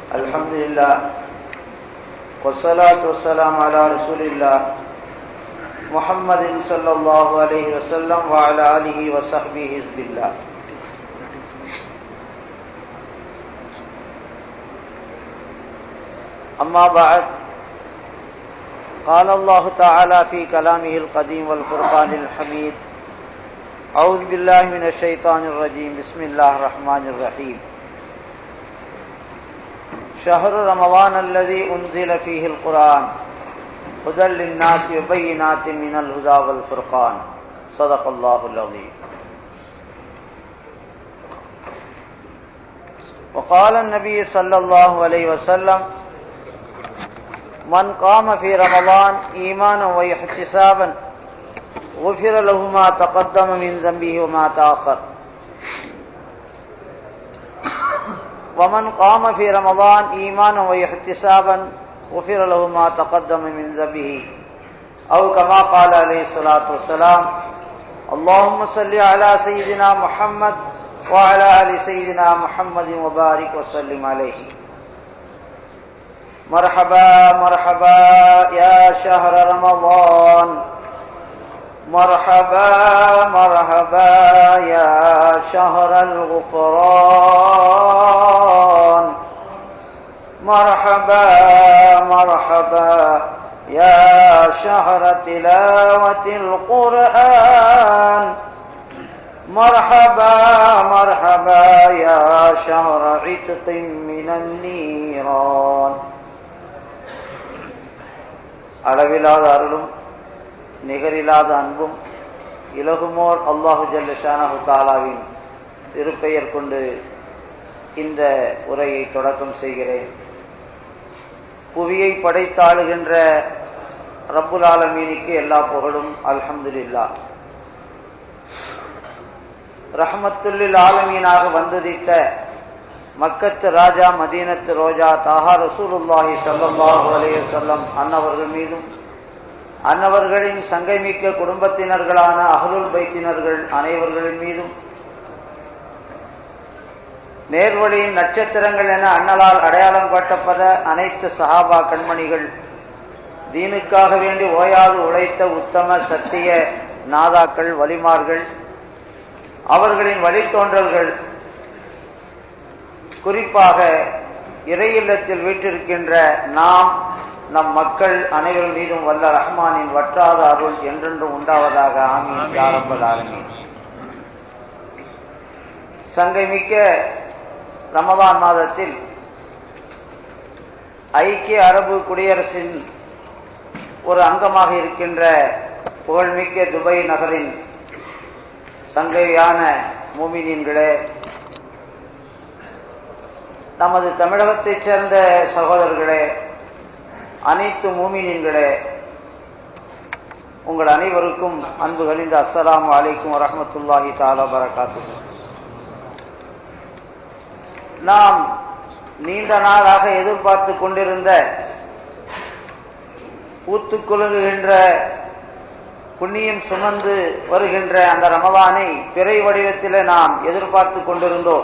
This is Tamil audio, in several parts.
الحمد لله والصلاة والسلام على رسول الله محمد صلى الله عليه وسلم وعلى آله وصحبه حزب الله أما بعد قال الله تعالى في كلامه القديم والفرقان الحميد أعوذ بالله من الشيطان الرجيم بسم الله الرحمن الرحيم شهر رمضان الذي أنزل فيه القرآن هدى للناس وبينات من الهدى والفرقان صدق الله العظيم وقال النبي صلى الله عليه وسلم من قام في رمضان إيمانا واحتسابا غفر له ما تقدم من ذنبه وما تأخر ومن قام في رمضان إيمانا واحتسابا غفر له ما تقدم من ذنبه أو كما قال عليه الصلاة والسلام اللهم صل على سيدنا محمد وعلى آل سيدنا محمد وبارك وسلم عليه مرحبا مرحبا يا شهر رمضان مرحبا مرحبا يا شهر الغفران مرحبا مرحبا يا شهر تلاوة القرآن مرحبا مرحبا يا شهر عتق من النيران அளவில்லாத அருளும் நிகரில்லாத அன்பும் இலகுமோர் அல்லாஹு ஜல்ல ஷானஹு தாலாவின் திருப்பெயர் கொண்டு இந்த உரையை தொடக்கம் செய்கிறேன் புவியை படைத்தாளுகின்ற ரப்புல் ஆலமீனுக்கு எல்லா புகழும் அல்ஹம்துலில்லா ரஹமத்துல்லில் ஆலமீனாக வந்துதித்த மக்கத்து ராஜா மதீனத்து ரோஜா தாஹா ரசூலுல்லாஹி சல்லாஹூ அலைய சொல்லம் அன்னவர்கள் மீதும் அன்னவர்களின் சங்கைமிக்க குடும்பத்தினர்களான அகலுல் பைத்தினர்கள் அனைவர்களின் மீதும் நேர்வழியின் நட்சத்திரங்கள் என அண்ணலால் அடையாளம் காட்டப்பட அனைத்து சஹாபா கண்மணிகள் தீனுக்காக வேண்டி ஓயாது உழைத்த உத்தம சத்திய நாதாக்கள் வலிமார்கள் அவர்களின் வழித்தோன்றல்கள் குறிப்பாக இறை இல்லத்தில் வீட்டிருக்கின்ற நாம் நம் மக்கள் அனைவர் மீதும் வல்ல ரஹ்மானின் வற்றாத அருள் என்றென்றும் உண்டாவதாக ஆமீன் யாரம்பல் ஆரம்பி சங்கை மிக்க ரமதான் மாதத்தில் ஐக்கிய அரபு குடியரசின் ஒரு அங்கமாக இருக்கின்ற புகழ்மிக்க துபை நகரின் சங்கையான மூமினின்களே நமது தமிழகத்தைச் சேர்ந்த சகோதரர்களே அனைத்து மூமினின்களே உங்கள் அனைவருக்கும் அன்பு கழிந்த அஸ்ஸலாம் வலைக்கும் வரமத்துல்லாஹி தாலா வரகாத்து நாம் நீண்ட நாளாக எதிர்பார்த்து கொண்டிருந்த ஊத்து குலுங்குகின்ற புண்ணியம் சுமந்து வருகின்ற அந்த ரமலானை பிறை வடிவத்தில் நாம் எதிர்பார்த்து கொண்டிருந்தோம்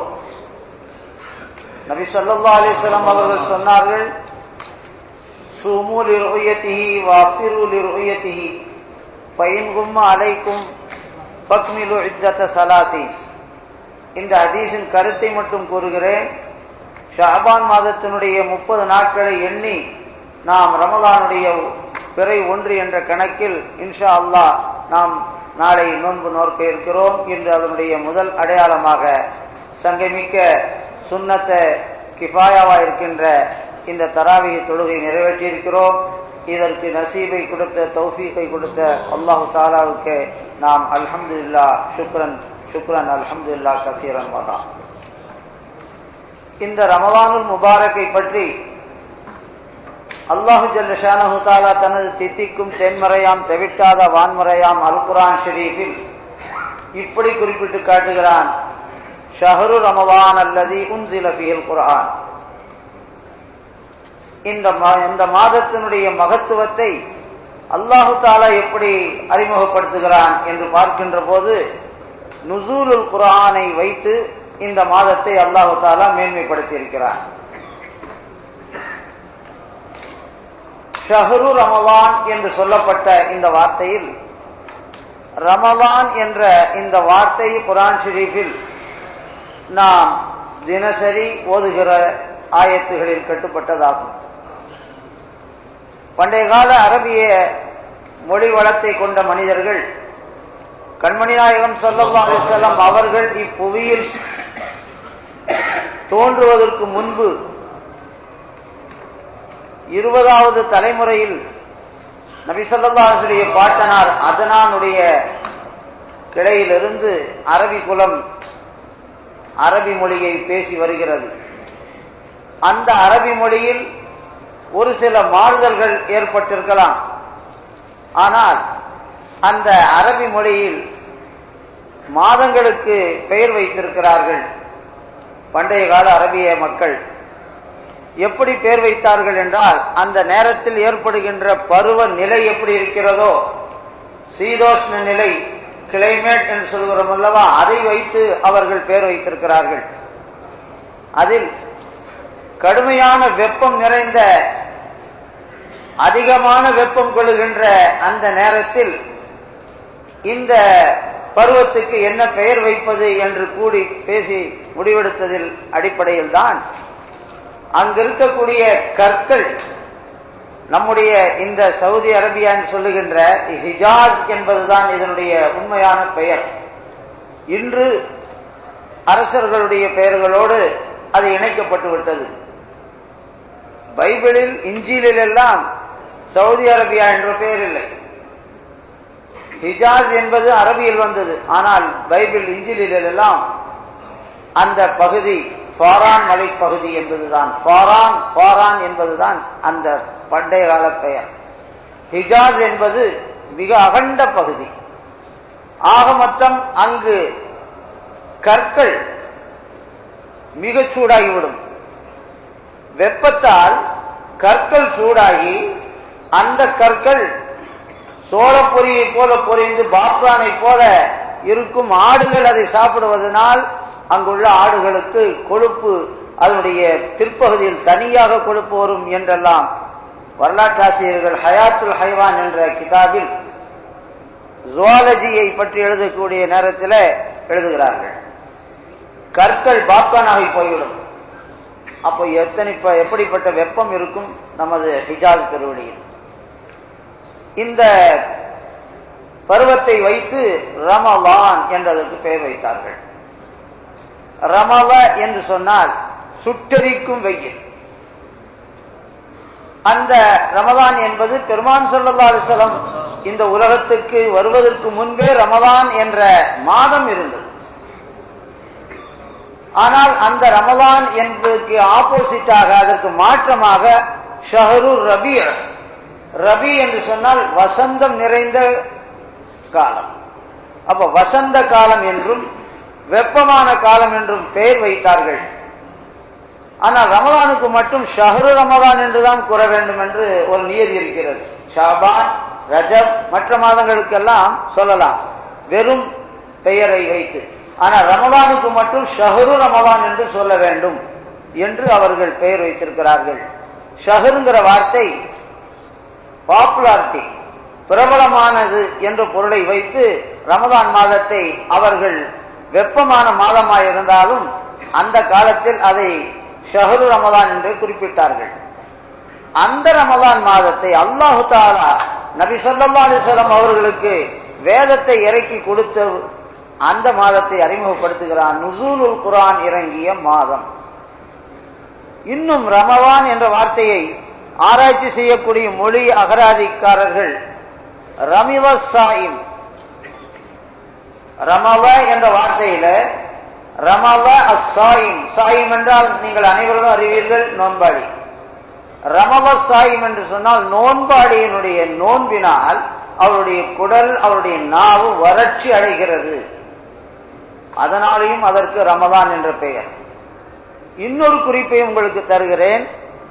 நபி சொல்லா அலிஸ்லாம் அவர்கள் சொன்னார்கள் சூமூலிர் உயத்திஹி வாப்திருலிர் உயத்திஹி பயின் கும்ம அலைக்கும் பக்மிலு இஜத்த சலாசி இந்த அதீசின் கருத்தை மட்டும் கூறுகிறேன் ஷாபான் மாதத்தினுடைய முப்பது நாட்களை எண்ணி நாம் ரமலானுடைய பிறை ஒன்று என்ற கணக்கில் இன்ஷா அல்லாஹ் நாம் நாளை நோன்பு நோர்க்க இருக்கிறோம் என்று அதனுடைய முதல் அடையாளமாக சங்கமிக்க சுண்ணத்த கிஃபாயாவா இருக்கின்ற இந்த தராவிய தொழுகை நிறைவேற்றியிருக்கிறோம் இதற்கு நசீபை கொடுத்த தௌஃபீக்கை கொடுத்த அல்லாஹு தாலாவுக்கு நாம் அல்ஹம்து இல்லா சுக்ரன் சுக்ரன் அல்ஹம்து இல்லா கசீரன் வாடா இந்த ரமலானுல் முபாரக்கை பற்றி அல்லாஹு ஜல்லஷானஹு தாலா தனது தித்திக்கும் தென்மறையாம் தெவிட்டாத வான்மறையாம் அல் குரான் ஷெரீஃபில் இப்படி குறிப்பிட்டு காட்டுகிறான் ஷஹரு ரமலான் அல்லது உன்சில ஃபியல் குரான் இந்த இந்த மாதத்தினுடைய மகத்துவத்தை அல்லாஹு தாலா எப்படி அறிமுகப்படுத்துகிறான் என்று பார்க்கின்ற போது நுசூலுல் குரானை வைத்து இந்த மாதத்தை அல்லாஹு தாலா மேன்மைப்படுத்தி இருக்கிறார் ஷஹரு ரமலான் என்று சொல்லப்பட்ட இந்த வார்த்தையில் ரமலான் என்ற இந்த வார்த்தை குரான் ஷெரீஃபில் நாம் தினசரி ஓதுகிற ஆயத்துகளில் கட்டுப்பட்டதாகும் பண்டைய கால அரபிய மொழி வளத்தை கொண்ட மனிதர்கள் கண்மணி நாயகம் சொல்லல்லாம் செல்லம் அவர்கள் இப்புவியில் தோன்றுவதற்கு முன்பு இருபதாவது தலைமுறையில் நபிசல்லாசுடைய பாட்டனார் அதனானுடைய கிளையிலிருந்து அரபி குலம் அரபி மொழியை பேசி வருகிறது அந்த அரபி மொழியில் ஒரு சில மாறுதல்கள் ஏற்பட்டிருக்கலாம் ஆனால் அந்த அரபி மொழியில் மாதங்களுக்கு பெயர் வைத்திருக்கிறார்கள் பண்டைய கால அரபிய மக்கள் எப்படி பெயர் வைத்தார்கள் என்றால் அந்த நேரத்தில் ஏற்படுகின்ற பருவ நிலை எப்படி இருக்கிறதோ சீதோஷ்ண நிலை கிளைமேட் என்று சொல்கிறோம் அல்லவா அதை வைத்து அவர்கள் பெயர் வைத்திருக்கிறார்கள் அதில் கடுமையான வெப்பம் நிறைந்த அதிகமான வெப்பம் கொள்ளுகின்ற அந்த நேரத்தில் இந்த பருவத்துக்கு என்ன பெயர் வைப்பது என்று கூடி பேசி முடிவெடுத்ததில் அடிப்படையில் தான் அங்க இருக்கக்கூடிய கற்கள் நம்முடைய இந்த சவுதி அரேபியான்னு சொல்லுகின்ற ஹிஜாஸ் என்பதுதான் இதனுடைய உண்மையான பெயர் இன்று அரசர்களுடைய பெயர்களோடு அது இணைக்கப்பட்டு விட்டது பைபிளில் இஞ்சிலில் எல்லாம் சவுதி அரேபியா என்ற பெயர் இல்லை ஹிஜாஸ் என்பது அரபியில் வந்தது ஆனால் பைபிள் இஞ்சிலில் எல்லாம் அந்த பகுதி ஃபாரான் மலைப்பகுதி என்பதுதான் ஃபாரான் ஃபாரான் என்பதுதான் அந்த பண்டைய கால பெயர் ஹிஜாஸ் என்பது மிக அகண்ட பகுதி ஆக மொத்தம் அங்கு கற்கள் மிக சூடாகிவிடும் வெப்பத்தால் கற்கள் சூடாகி அந்த கற்கள் சோளப்பொரியை போல பொரிந்து பாப்கானை போல இருக்கும் ஆடுகள் அதை சாப்பிடுவதனால் அங்குள்ள ஆடுகளுக்கு கொழுப்பு அதனுடைய பிற்பகுதியில் தனியாக கொழுப்பு வரும் என்றெல்லாம் வரலாற்றாசிரியர்கள் ஹயாத்துல் ஹைவான் என்ற கிதாபில் ஜுவாலஜியை பற்றி எழுதக்கூடிய நேரத்தில் எழுதுகிறார்கள் கற்கள் பாப்கானாகி போய்விடும் அப்போ எத்தனை எப்படிப்பட்ட வெப்பம் இருக்கும் நமது ஹிஜாஸ் திருவடியில் இந்த பருவத்தை வைத்து ரமலான் என்றதற்கு பெயர் வைத்தார்கள் ரமல என்று சொன்னால் சுட்டரிக்கும் வெயில் அந்த ரமதான் என்பது பெருமான் சல்லா அலிசலம் இந்த உலகத்துக்கு வருவதற்கு முன்பே ரமதான் என்ற மாதம் இருந்தது ஆனால் அந்த ரமலான் என்பதற்கு ஆப்போசிட்டாக அதற்கு மாற்றமாக ஷஹரு ரபி ரபி என்று சொன்னால் வசந்தம் நிறைந்த காலம் அப்ப வசந்த காலம் என்றும் வெப்பமான காலம் என்றும் பெயர் வைத்தார்கள் ஆனால் ரமலானுக்கு மட்டும் ஷஹரு ரமலான் என்றுதான் கூற வேண்டும் என்று ஒரு நியதி இருக்கிறது ஷாபான் ரஜப் மற்ற மாதங்களுக்கெல்லாம் சொல்லலாம் வெறும் பெயரை வைத்து ஆனால் ரமலானுக்கு மட்டும் ஷஹரு ரமலான் என்று சொல்ல வேண்டும் என்று அவர்கள் பெயர் வைத்திருக்கிறார்கள் ஷஹருங்கிற வார்த்தை பாப்புலாரிட்டி பிரபலமானது என்ற பொருளை வைத்து ரமதான் மாதத்தை அவர்கள் வெப்பமான மாதமாக இருந்தாலும் அந்த காலத்தில் அதை ஷஹரு ரமதான் என்று குறிப்பிட்டார்கள் அந்த ரமதான் மாதத்தை அல்லாஹு தாலா நபி சொல்லா அலிசல்லாம் அவர்களுக்கு வேதத்தை இறக்கி கொடுத்த அந்த மாதத்தை அறிமுகப்படுத்துகிறான் நுசூலுல் குரான் இறங்கிய மாதம் இன்னும் ரமதான் என்ற வார்த்தையை ஆராய்ச்சி செய்யக்கூடிய மொழி அகராதிக்காரர்கள் ரமிவ சாயிம் ரமவ என்ற வார்த்தையில ரமவ அசாயிம் சாயிம் என்றால் நீங்கள் அனைவரும் அறிவீர்கள் நோன்பாடி ரமவ சாயிம் என்று சொன்னால் நோன்பாடியினுடைய நோன்பினால் அவருடைய குடல் அவருடைய நாவு வறட்சி அடைகிறது அதனாலேயும் அதற்கு ரமதான் என்ற பெயர் இன்னொரு குறிப்பை உங்களுக்கு தருகிறேன்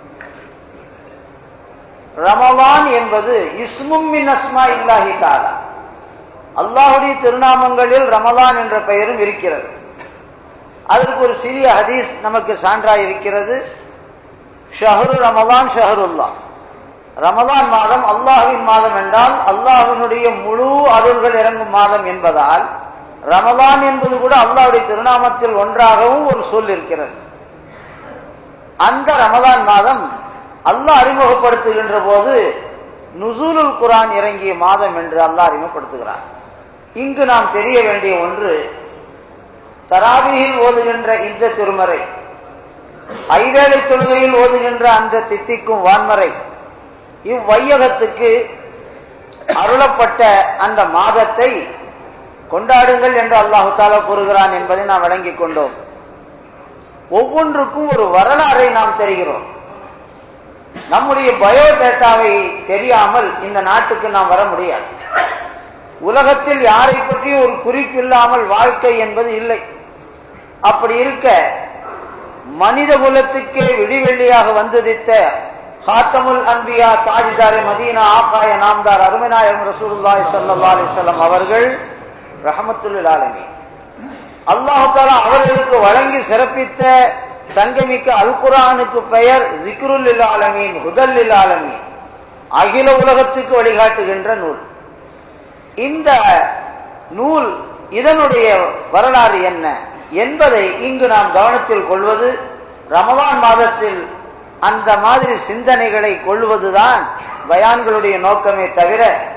ரமலான் என்பது இஸ்முமின் அஸ்மா இல்லாஹி தாலா அல்லாஹுடைய திருநாமங்களில் ரமலான் என்ற பெயரும் இருக்கிறது அதற்கு ஒரு சிறிய ஹதீஸ் நமக்கு சான்றாய் இருக்கிறது ஷஹரு ரமலான் ஷஹருல்லா ரமதான் மாதம் அல்லாஹுவின் மாதம் என்றால் அல்லாஹினுடைய முழு அருள்கள் இறங்கும் மாதம் என்பதால் ரமதான் என்பது கூட அல்லாஹுடைய திருநாமத்தில் ஒன்றாகவும் ஒரு சொல் இருக்கிறது அந்த ரமதான் மாதம் அல்லாஹ் அறிமுகப்படுத்துகின்ற போது நுசூலுல் குரான் இறங்கிய மாதம் என்று அல்லாஹ் அறிமுகப்படுத்துகிறார் இங்கு நாம் தெரிய வேண்டிய ஒன்று தராபியில் ஓதுகின்ற இந்த திருமறை ஐவேளை தொழுகையில் ஓதுகின்ற அந்த தித்திக்கும் வான்மறை இவ்வையகத்துக்கு அருளப்பட்ட அந்த மாதத்தை கொண்டாடுங்கள் என்று அல்லாஹு தாலா கூறுகிறான் என்பதை நாம் வழங்கிக் கொண்டோம் ஒவ்வொன்றுக்கும் ஒரு வரலாறை நாம் தெரிகிறோம் நம்முடைய பயோடேட்டாவை தெரியாமல் இந்த நாட்டுக்கு நாம் வர முடியாது உலகத்தில் யாரை பற்றியும் ஒரு குறிப்பு இல்லாமல் வாழ்க்கை என்பது இல்லை அப்படி இருக்க மனித குலத்துக்கே விடிவெள்ளியாக வந்துதித்த ஹாத்தமுல் அன்பியா தாஜிதாரே மதீனா ஆகாய நாம்தார் அருமநாயகம் ரசூலுல்லாய் சல்லா அலிசல்லாம் அவர்கள் ரஹமத்துல் ஆலமி அல்லாஹு தாலா அவர்களுக்கு வழங்கி சிறப்பித்த சங்கமிக்க அல் குரானுக்கு பெயர் ஜிக்ருல் ஆலமீன் ஹுதல் ஆலமீன் அகில உலகத்துக்கு வழிகாட்டுகின்ற நூல் இந்த நூல் இதனுடைய வரலாறு என்ன என்பதை இங்கு நாம் கவனத்தில் கொள்வது ரமலான் மாதத்தில் அந்த மாதிரி சிந்தனைகளை கொள்வதுதான் பயான்களுடைய நோக்கமே தவிர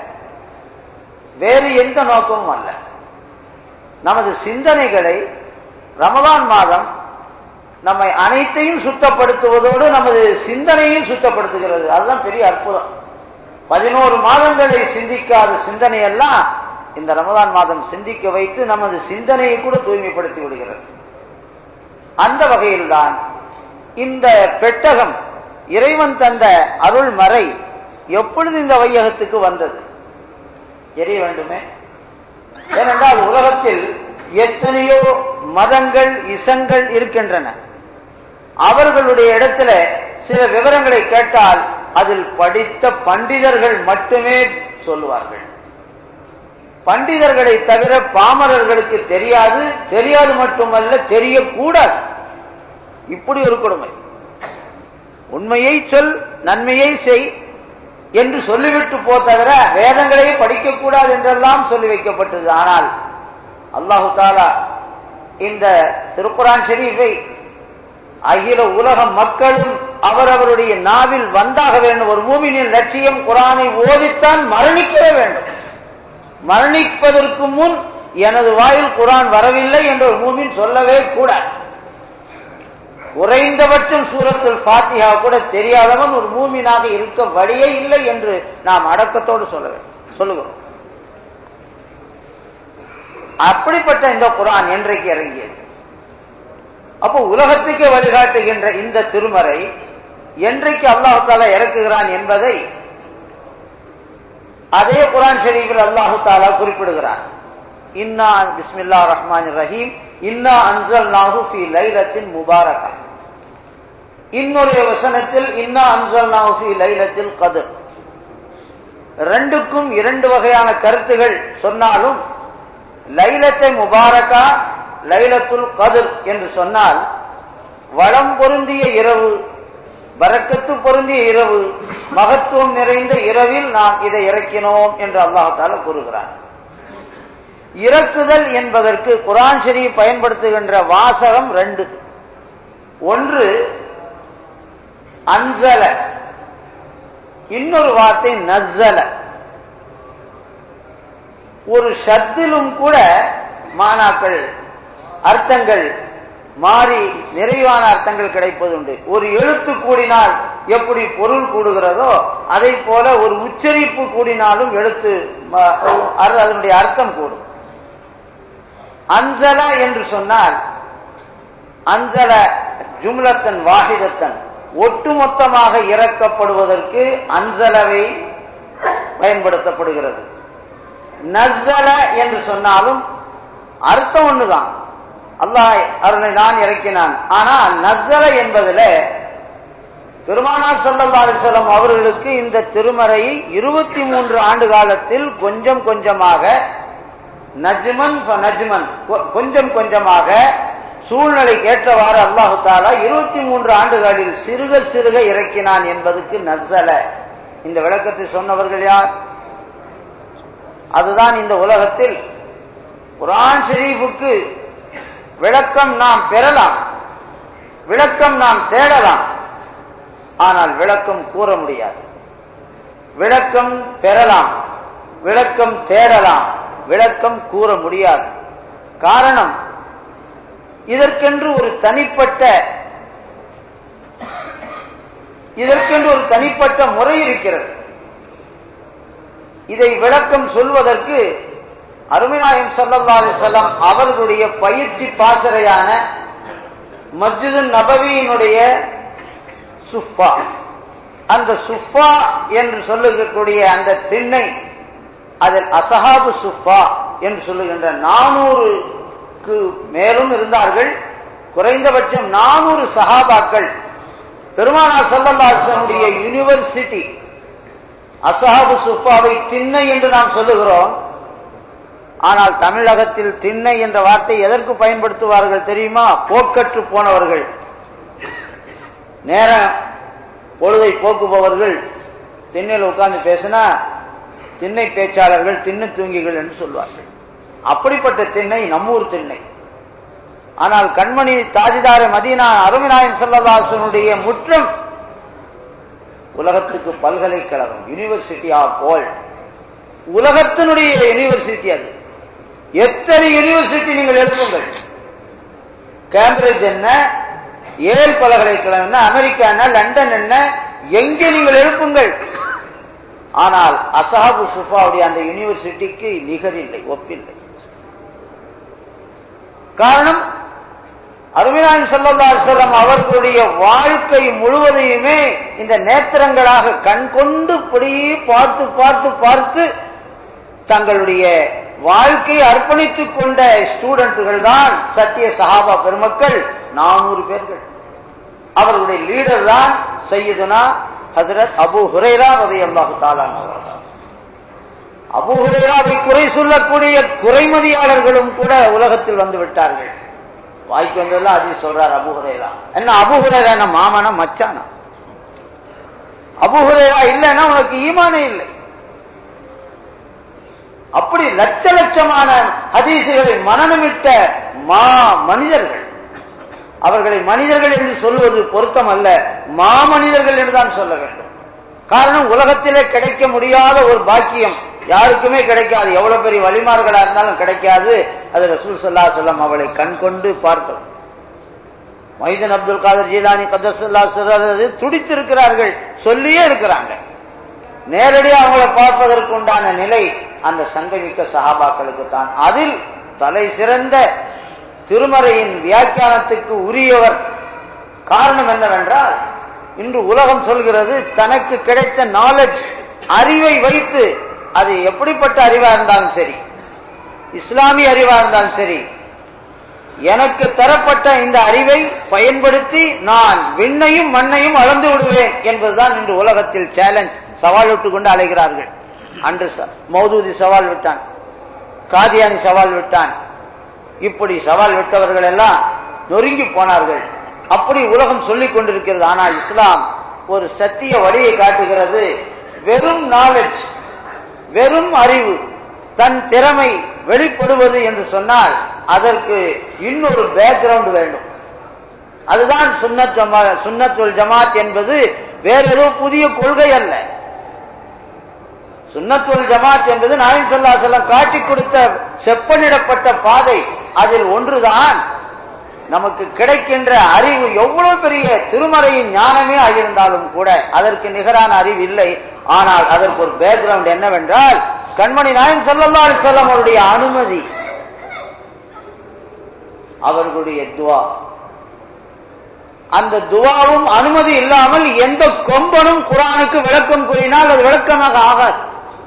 வேறு எந்த நோக்கமும் அல்ல நமது சிந்தனைகளை ரமலான் மாதம் நம்மை அனைத்தையும் சுத்தப்படுத்துவதோடு நமது சிந்தனையும் சுத்தப்படுத்துகிறது அதுதான் பெரிய அற்புதம் பதினோரு மாதங்களை சிந்திக்காத சிந்தனையெல்லாம் இந்த ரமதான் மாதம் சிந்திக்க வைத்து நமது சிந்தனையை கூட தூய்மைப்படுத்தி விடுகிறது அந்த வகையில்தான் இந்த பெட்டகம் இறைவன் தந்த அருள் மறை எப்பொழுது இந்த வையகத்துக்கு வந்தது எரிய வேண்டுமே ஏனென்றால் உலகத்தில் எத்தனையோ மதங்கள் இசங்கள் இருக்கின்றன அவர்களுடைய இடத்துல சில விவரங்களை கேட்டால் அதில் படித்த பண்டிதர்கள் மட்டுமே சொல்லுவார்கள் பண்டிதர்களை தவிர பாமரர்களுக்கு தெரியாது தெரியாது மட்டுமல்ல தெரியக்கூடாது இப்படி ஒரு கொடுமை உண்மையை சொல் நன்மையை செய் என்று சொல்லிவிட்டு போ தவிர வேதங்களை படிக்கக்கூடாது என்றெல்லாம் சொல்லி வைக்கப்பட்டது ஆனால் அல்லாஹு தாலா இந்த திருக்குரான் ஷெரீஃபை அகில உலக மக்களும் அவரவருடைய நாவில் வந்தாக வேண்டும் ஒரு மூமினின் லட்சியம் குரானை ஓதித்தான் மரணிக்கவே வேண்டும் மரணிப்பதற்கு முன் எனது வாயில் குரான் வரவில்லை என்று ஒரு மூமின் சொல்லவே கூடாது குறைந்தபட்சம் சூரத்தில் பாத்தியா கூட தெரியாதவன் ஒரு மூமினாக இருக்க வழியே இல்லை என்று நாம் அடக்கத்தோடு சொல்ல வேண்டும் சொல்லுகிறோம் அப்படிப்பட்ட இந்த குரான் என்றைக்கு இறங்கியது அப்போ உலகத்துக்கு வழிகாட்டுகின்ற இந்த திருமறை என்றைக்கு அல்லாஹு தாலா இறக்குகிறான் என்பதை அதே குரான் ஷெரீஃபில் அல்லாஹு தாலா குறிப்பிடுகிறான் இன்னா பிஸ்மில்லா ரஹ்மான் ரஹீம் இன்னா அன்சல் நாகு ஃபி லைலத்தின் முபாரகா இன்னொரு வசனத்தில் இன்னா அன்சல் நாகு ஃபி லைலத்தில் கதிர் ரெண்டுக்கும் இரண்டு வகையான கருத்துகள் சொன்னாலும் லைலத்தை முபாரகா லைலத்துல் கதிர் என்று சொன்னால் வளம் பொருந்திய இரவு பறக்கத்து பொருந்திய இரவு மகத்துவம் நிறைந்த இரவில் நாம் இதை இறக்கினோம் என்று அல்லாஹால கூறுகிறார் இறக்குதல் என்பதற்கு குரான் ஷெரீப் பயன்படுத்துகின்ற வாசகம் ரெண்டு ஒன்று அன்சல இன்னொரு வார்த்தை நஸ்ஸல ஒரு ஷத்திலும் கூட மானாக்கள் அர்த்தங்கள் மாறி நிறைவான அர்த்தங்கள் கிடைப்பதுண்டு ஒரு எழுத்து கூடினால் எப்படி பொருள் கூடுகிறதோ அதை போல ஒரு உச்சரிப்பு கூடினாலும் எழுத்து அதனுடைய அர்த்தம் கூடும் அன்சல என்று சொன்னால் அன்சல ஜும்லத்தன் வாஹிதத்தன் ஒட்டுமொத்தமாக இறக்கப்படுவதற்கு அன்சலவை பயன்படுத்தப்படுகிறது நஸ்ஸல என்று சொன்னாலும் அர்த்தம் ஒண்ணுதான் அல்லாஹ் அருளை நான் இறக்கினான் ஆனால் நஸ்ஸல என்பதுல பெருமானார் சல்லல்லா அலிசல்லம் அவர்களுக்கு இந்த திருமறையை இருபத்தி மூன்று ஆண்டு காலத்தில் கொஞ்சம் கொஞ்சமாக நஜ்மன் நஜ்மன் கொஞ்சம் கொஞ்சமாக சூழ்நிலைக்கு ஏற்றவாறு அல்லாஹு தாலா இருபத்தி மூன்று ஆண்டுகளில் சிறுக சிறுக இறக்கினான் என்பதுக்கு நஸ்ஸல இந்த விளக்கத்தை சொன்னவர்கள் யார் அதுதான் இந்த உலகத்தில் குரான் ஷெரீஃபுக்கு விளக்கம் நாம் பெறலாம் விளக்கம் நாம் தேடலாம் ஆனால் விளக்கம் கூற முடியாது விளக்கம் பெறலாம் விளக்கம் தேடலாம் விளக்கம் கூற முடியாது காரணம் இதற்கென்று ஒரு தனிப்பட்ட இதற்கென்று ஒரு தனிப்பட்ட முறை இருக்கிறது இதை விளக்கம் சொல்வதற்கு அருமைநாயம் சல்லல்லா செல்லம் அவர்களுடைய பயிற்சி பாசறையான மஸ்ஜிது நபவியினுடைய சுஃபா அந்த சுஃபா என்று சொல்லுகக்கூடிய அந்த திண்ணை அதில் அசஹாபு சுஃபா என்று சொல்லுகின்ற நானூறுக்கு மேலும் இருந்தார்கள் குறைந்தபட்சம் நானூறு சஹாபாக்கள் பெருமானா சல்லல்லாசனுடைய யூனிவர்சிட்டி அசஹாபு சுஃபாவை திண்ணை என்று நாம் சொல்லுகிறோம் ஆனால் தமிழகத்தில் திண்ணை என்ற வார்த்தை எதற்கு பயன்படுத்துவார்கள் தெரியுமா போக்கற்று போனவர்கள் நேரம் பொழுதை போக்குபவர்கள் திண்ணையில் உட்கார்ந்து பேசினா திண்ணை பேச்சாளர்கள் திண்ணை தூங்கிகள் என்று சொல்வார்கள் அப்படிப்பட்ட திண்ணை நம்மூர் திண்ணை ஆனால் கண்மணி தாஜிதார மதீனா அருமிநாயம் செல்லதாசனுடைய முற்றம் உலகத்துக்கு பல்கலைக்கழகம் யூனிவர்சிட்டி ஆஃப் வேர்ல்ட் உலகத்தினுடைய யூனிவர்சிட்டி அது எத்தனை யூனிவர்சிட்டி நீங்கள் எழுப்புங்கள் கேம்பிரிட்ஜ் என்ன ஏல் பல்கலைக்கழகம் என்ன அமெரிக்கா என்ன லண்டன் என்ன எங்கே நீங்கள் எழுப்புங்கள் ஆனால் அசாபு சுஃபாவுடைய அந்த யூனிவர்சிட்டிக்கு நிகரில்லை ஒப்பில்லை காரணம் அருமையான் சல்லல்லா செல்லம் அவர்களுடைய வாழ்க்கை முழுவதையுமே இந்த நேத்திரங்களாக கண் கொண்டு படியே பார்த்து பார்த்து பார்த்து தங்களுடைய வாழ்க்கையை அர்ப்பணித்துக் கொண்ட ஸ்டூடெண்ட்டுகள் தான் சத்திய சஹாபா பெருமக்கள் நானூறு பேர்கள் அவர்களுடைய லீடர் தான் சையதுனா ஹசரத் அபு ஹுரேரா ரதை அல்லாஹு தாலான் அபு ஹுரேராவை குறை சொல்லக்கூடிய குறைமதியாளர்களும் கூட உலகத்தில் வந்து விட்டார்கள் வாய்க்கு வந்ததெல்லாம் அது சொல்றார் அபுஹுரேரா என்ன அபுஹுரேரா என்ன மாமனா மச்சானா அபுஹுரேரா இல்லைன்னா உனக்கு ஈமானே இல்லை அப்படி லட்ச லட்சமான ஹதீசுகளை மனநமிட்ட மா மனிதர்கள் அவர்களை மனிதர்கள் என்று சொல்வது பொருத்தம் அல்ல மாமனிதர்கள் என்றுதான் சொல்ல வேண்டும் காரணம் உலகத்திலே கிடைக்க முடியாத ஒரு பாக்கியம் யாருக்குமே கிடைக்காது எவ்வளவு பெரிய வழிமார்களா இருந்தாலும் கிடைக்காது அது ரசூல் சல்லா சொல்லம் அவளை கண் கொண்டு பார்ப்பது மைதன் அப்துல் காதர் ஜீலானி கதசுல்லா சொல்றது துடித்திருக்கிறார்கள் சொல்லியே இருக்கிறாங்க நேரடியாக அவங்களை பார்ப்பதற்கு உண்டான நிலை அந்த சங்கமிக்க சகாபாக்களுக்கு தான் அதில் தலை சிறந்த திருமறையின் வியாக்கியானத்துக்கு உரியவர் காரணம் என்னவென்றால் இன்று உலகம் சொல்கிறது தனக்கு கிடைத்த நாலேஜ் அறிவை வைத்து அது எப்படிப்பட்ட அறிவா இருந்தாலும் சரி இஸ்லாமிய அறிவா இருந்தாலும் சரி எனக்கு தரப்பட்ட இந்த அறிவை பயன்படுத்தி நான் விண்ணையும் மண்ணையும் அளந்து விடுவேன் என்பதுதான் இன்று உலகத்தில் சேலஞ்ச் சவால் விட்டு கொண்டு அலைகிறார்கள் அன்று மௌதூதி சவால் விட்டான் காதியானி சவால் விட்டான் இப்படி சவால் விட்டவர்கள் எல்லாம் நொறுங்கி போனார்கள் அப்படி உலகம் சொல்லிக் கொண்டிருக்கிறது ஆனால் இஸ்லாம் ஒரு சத்திய வழியை காட்டுகிறது வெறும் நாலேஜ் வெறும் அறிவு தன் திறமை வெளிப்படுவது என்று சொன்னால் அதற்கு இன்னொரு பேக்ரவுண்ட் வேண்டும் அதுதான் சுன்னத் ஜமா சுன்னத்துல் ஜமாத் என்பது வேற ஏதோ புதிய கொள்கை அல்ல சுன்னத்துல் ஜமாத் என்பது நாயின் சொல்லா செல்லம் காட்டி கொடுத்த செப்பனிடப்பட்ட பாதை அதில் ஒன்றுதான் நமக்கு கிடைக்கின்ற அறிவு எவ்வளவு பெரிய திருமறையின் ஞானமே ஆகியிருந்தாலும் கூட அதற்கு நிகரான அறிவு இல்லை ஆனால் அதற்கு ஒரு பேக்ரவுண்ட் என்னவென்றால் கண்மணி நாயன் செல்லல்லா செல்லம் அவருடைய அனுமதி அவர்களுடைய துவா அந்த துவாவும் அனுமதி இல்லாமல் எந்த கொம்பனும் குரானுக்கு விளக்கம் கூறினால் அது விளக்கமாக ஆகாது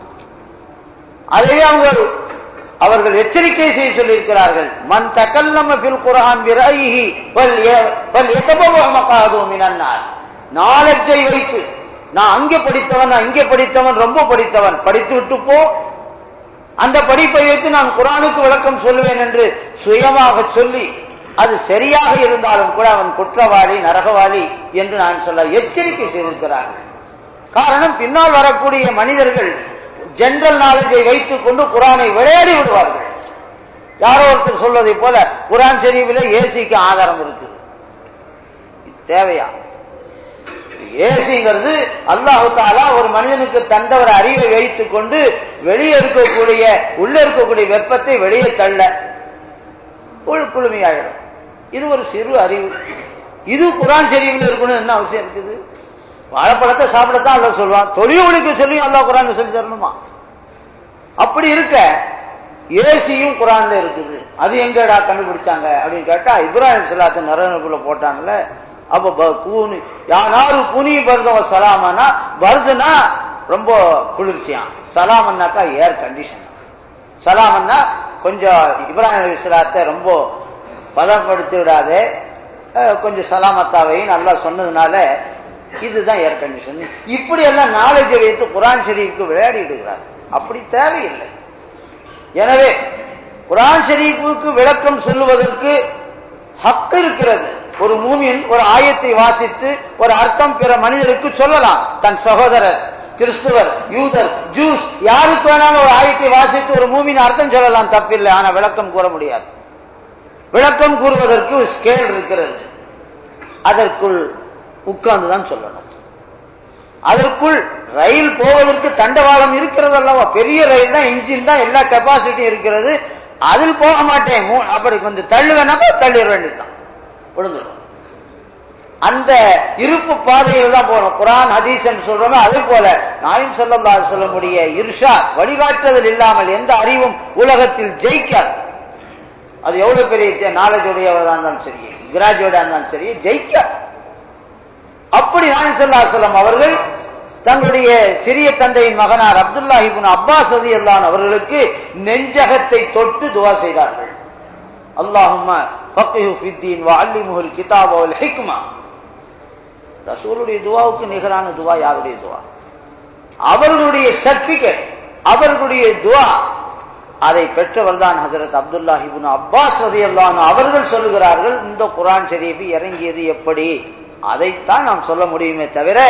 அதையே அவங்க அவர்கள் எச்சரிக்கை செய்ய சொல்லியிருக்கிறார்கள் மன் தக்கல்லம பில் குரான் விராயிஹி பல் பல் எதபவமகாதோ மினன்னார் நாலெஜை வைத்து நான் அங்கே படித்தவன் நான் இங்கே படித்தவன் ரொம்ப படித்தவன் படித்து விட்டு போ அந்த படிப்பை வைத்து நான் குரானுக்கு விளக்கம் சொல்லுவேன் என்று சுயமாக சொல்லி அது சரியாக இருந்தாலும் கூட அவன் குற்றவாளி நரகவாளி என்று நான் சொல்ல எச்சரிக்கை செய்திருக்கிறார்கள் காரணம் பின்னால் வரக்கூடிய மனிதர்கள் ஜெனரல் நாலேஜை வைத்துக் கொண்டு குரானை விளையாடி விடுவார்கள் யாரோ ஒருத்தர் சொல்வதை போல குரான் ஷெரீஃபில் ஏசிக்கு ஆதாரம் இருக்குது தேவையா ஏசிங்கிறது அல்லாஹு தாலா ஒரு மனிதனுக்கு தந்த ஒரு அறிவை வைத்துக் கொண்டு வெளியே இருக்கக்கூடிய உள்ள இருக்கக்கூடிய வெப்பத்தை வெளியே தள்ள குழுமையாயிடும் இது ஒரு சிறு அறிவு இது குரான் ஷெரீஃபில் இருக்கணும் என்ன அவசியம் இருக்குது வாழைப்பழத்தை சாப்பிடத்தான் அல்ல சொல்லுவான் தொழிலுக்கு சொல்லியும் அல்லா குரான் சொல்லி தரணுமா அப்படி இருக்க ஏசியும் குரான்ல இருக்குது அது எங்கடா கண்டுபிடிச்சாங்க அப்படின்னு கேட்டா இப்ராஹிம் சலாத்து நரனுக்குள்ள போட்டாங்கல்ல அப்ப கூனி யானாரு குனி பருதவ சலாமனா வருதுன்னா ரொம்ப குளிர்ச்சியான் சலாமன்னாக்கா ஏர் கண்டிஷன் சலாமன்னா கொஞ்சம் இப்ராஹிம் அலி சலாத்தை ரொம்ப பதப்படுத்தி விடாதே கொஞ்சம் சலாமத்தாவை நல்லா சொன்னதுனால இதுதான் ஏர் கண்டிஷன் இப்படி எல்லாம் நாலேஜை வைத்து குரான் ஷெரீஃப்க்கு விளையாடி விடுகிறார் அப்படி தேவையில்லை எனவே குரான் ஷெரீஃபுக்கு விளக்கம் சொல்லுவதற்கு ஹக்கு இருக்கிறது ஒரு மூமின் ஒரு ஆயத்தை வாசித்து ஒரு அர்த்தம் பிற மனிதருக்கு சொல்லலாம் தன் சகோதரர் கிறிஸ்துவர் யூதர் ஜூஸ் யாருக்கு வேணாலும் ஒரு ஆயத்தை வாசித்து ஒரு மூமின் அர்த்தம் சொல்லலாம் தப்பில்லை ஆனா விளக்கம் கூற முடியாது விளக்கம் கூறுவதற்கு ஸ்கேல் இருக்கிறது அதற்குள் உட்கார்ந்துதான் சொல்லணும் அதற்குள் ரயில் போவதற்கு தண்டவாளம் இருக்கிறது அல்லவா பெரிய ரயில் தான் இன்ஜின் தான் எல்லா கெப்பாசிட்டியும் இருக்கிறது அதில் போக மாட்டேன் அப்படி கொஞ்சம் தள்ளுவேனாப்பா தள்ளிட வேண்டியதுதான் விழுந்துடும் அந்த இருப்பு பாதையில் தான் போறோம் குரான் ஹதீஸ் என்று சொல்றோமோ அது போல நாயும் சொல்லல்லா சொல்லக்கூடிய இர்ஷா வழிகாட்டுதல் இல்லாமல் எந்த அறிவும் உலகத்தில் ஜெயிக்காது அது எவ்வளவு பெரிய நாலேஜ் உடையவர்களாக இருந்தாலும் சரி கிராஜுவேட்டா இருந்தாலும் சரி ஜெயிக்காது அப்படி நாயம் சொல்லா சொல்லம் அவர்கள் தங்களுடைய சிறிய தந்தையின் மகனார் அப்துல்லா இபுன் அப்பாஸ் அதி அல்லான் அவர்களுக்கு நெஞ்சகத்தை தொட்டு துவா செய்தார்கள் அல்லாஹுமா ஃபக்ஹு ஃபித்தீன் வ அல்லிமுல் கிதாப வல் ஹிக்மா ரசூலுடைய துவாவுக்கு நிகரான துவா யாருடைய துவா அவர்களுடைய சர்டிபிகேட் அவர்களுடைய துவா அதை பெற்றவர் தான் ஹசரத் அப்துல்லா இபுன் அப்பாஸ் ரதி அல்லான் அவர்கள் சொல்லுகிறார்கள் இந்த குரான் ஷெரீஃபி இறங்கியது எப்படி அதைத்தான் நாம் சொல்ல முடியுமே தவிர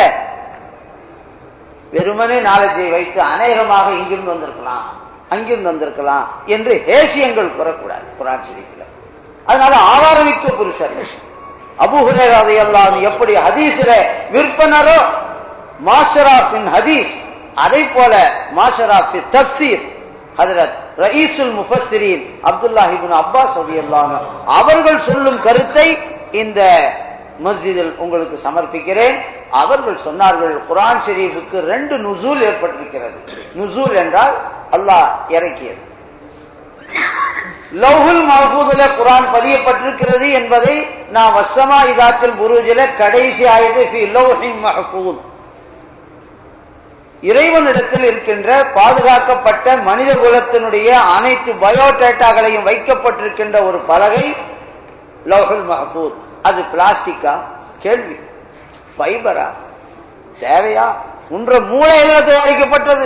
வெறுமனே நாலேஜை வைத்து அநேகமாக இங்கிருந்து வந்திருக்கலாம் அங்கிருந்து வந்திருக்கலாம் என்று ஹேசியங்கள் கூறக்கூடாது குரான் ஷெரீஃபில் அதனால ஆதாரமிக்க புருஷர்கள் அபுஹுரேராதை எல்லாம் எப்படி ஹதீஸில விற்பனரோ மாஷராஃபின் ஹதீஸ் அதை போல மாஷராஃபி தப்சீர் ஹதரத் ரயீசுல் முஃபஸ்ஸிரீன் அப்துல்லாஹிபின் அப்பாஸ் ரலியல்லாஹு அவர்கள் சொல்லும் கருத்தை இந்த மஸ்ஜிதில் உங்களுக்கு சமர்ப்பிக்கிறேன் அவர்கள் சொன்னார்கள் குரான் ஷெரீஃபுக்கு ரெண்டு நுசூல் ஏற்பட்டிருக்கிறது நுசூல் என்றால் அல்லாஹ் இறக்கியது லவ்ஹுல் மஹபூதுல குரான் பதியப்பட்டிருக்கிறது என்பதை நான் வசமா இதாத்தில் புருஜில கடைசி ஆயது ஃபி லவ்ஹின் மஹபூத் இறைவனிடத்தில் இருக்கின்ற பாதுகாக்கப்பட்ட மனித குலத்தினுடைய அனைத்து பயோடேட்டாக்களையும் வைக்கப்பட்டிருக்கின்ற ஒரு பலகை லவ்ஹுல் மஹபூத் அது பிளாஸ்டிக்கா கேள்வி ஃபைபரா தேவையா உன்ற மூளையில தயாரிக்கப்பட்டது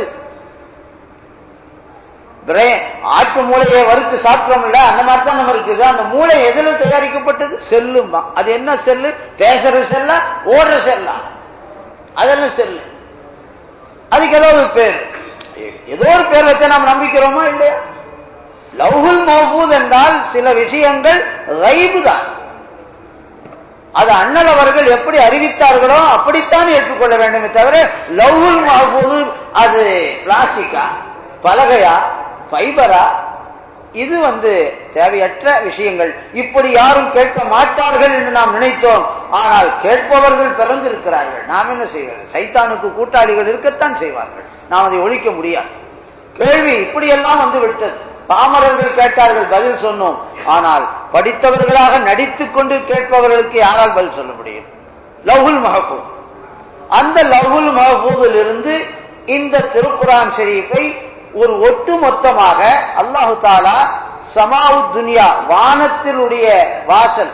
பிரெயின் ஆட்டு மூளையை வறுத்து சாப்பிட்டோம்ல அந்த மாதிரி தான் நம்ம இருக்குது அந்த மூளை எதுல தயாரிக்கப்பட்டது செல்லுமா அது என்ன செல்லு பேசுற செல்லா ஓடுற செல்லா அதெல்லாம் செல்லு அதுக்கு ஏதோ ஒரு பேர் ஏதோ ஒரு பேர் வச்சா நாம் நம்பிக்கிறோமா இல்லையா லவ்ஹுல் மஹபூத் என்றால் சில விஷயங்கள் ரைபு தான் அது அண்ணல் அவர்கள் எப்படி அறிவித்தார்களோ அப்படித்தான் ஏற்றுக்கொள்ள வேண்டுமே தவிர லவ்ஹுல் மஹபூது அது பிளாஸ்டிக்கா பலகையா ஃபைபரா இது வந்து தேவையற்ற விஷயங்கள் இப்படி யாரும் கேட்க மாட்டார்கள் என்று நாம் நினைத்தோம் ஆனால் கேட்பவர்கள் பிறந்திருக்கிறார்கள் நாம் என்ன செய்வது சைத்தானுக்கு கூட்டாளிகள் இருக்கத்தான் செய்வார்கள் நாம் அதை ஒழிக்க முடியாது கேள்வி இப்படியெல்லாம் வந்து விட்டது பாமரர்கள் கேட்டார்கள் பதில் சொன்னோம் ஆனால் படித்தவர்களாக நடித்துக் கொண்டு கேட்பவர்களுக்கு யாரால் பதில் சொல்ல முடியும் லவ்ஹுல் மஹபூத் அந்த லவ்ஹுல் மஹபூதில் இருந்து இந்த திருக்குரான் ஷெரீஃபை ஒரு ஒட்டு மொத்தமாக அல்லாஹு தாலா சமாவு துனியா வானத்தினுடைய வாசல்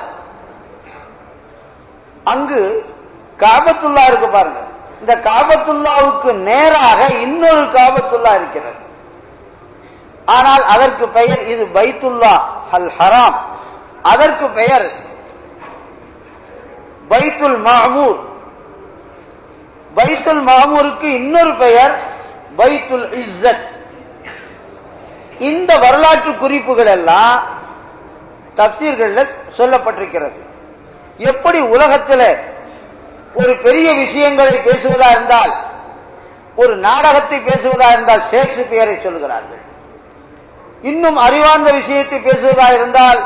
அங்கு காபத்துல்லா இருக்கு பாருங்க இந்த காபத்துல்லாவுக்கு நேராக இன்னொரு காபத்துல்லா இருக்கிறது ஆனால் அதற்கு பெயர் இது பைத்துல்லா அல் ஹராம் அதற்கு பெயர் பைத்துல் மஹமூர் பைத்துல் மாமூருக்கு இன்னொரு பெயர் பைத்துல் இஸ்ஸத் இந்த வரலாற்று குறிப்புகள் எல்லாம் தப்சீர்கள்ல சொல்லப்பட்டிருக்கிறது எப்படி உலகத்தில் ஒரு பெரிய விஷயங்களை பேசுவதா இருந்தால் ஒரு நாடகத்தை பேசுவதா இருந்தால் ஷேக்ஸ்பியரை சொல்லுகிறார்கள் இன்னும் அறிவார்ந்த விஷயத்தை பேசுவதா இருந்தால்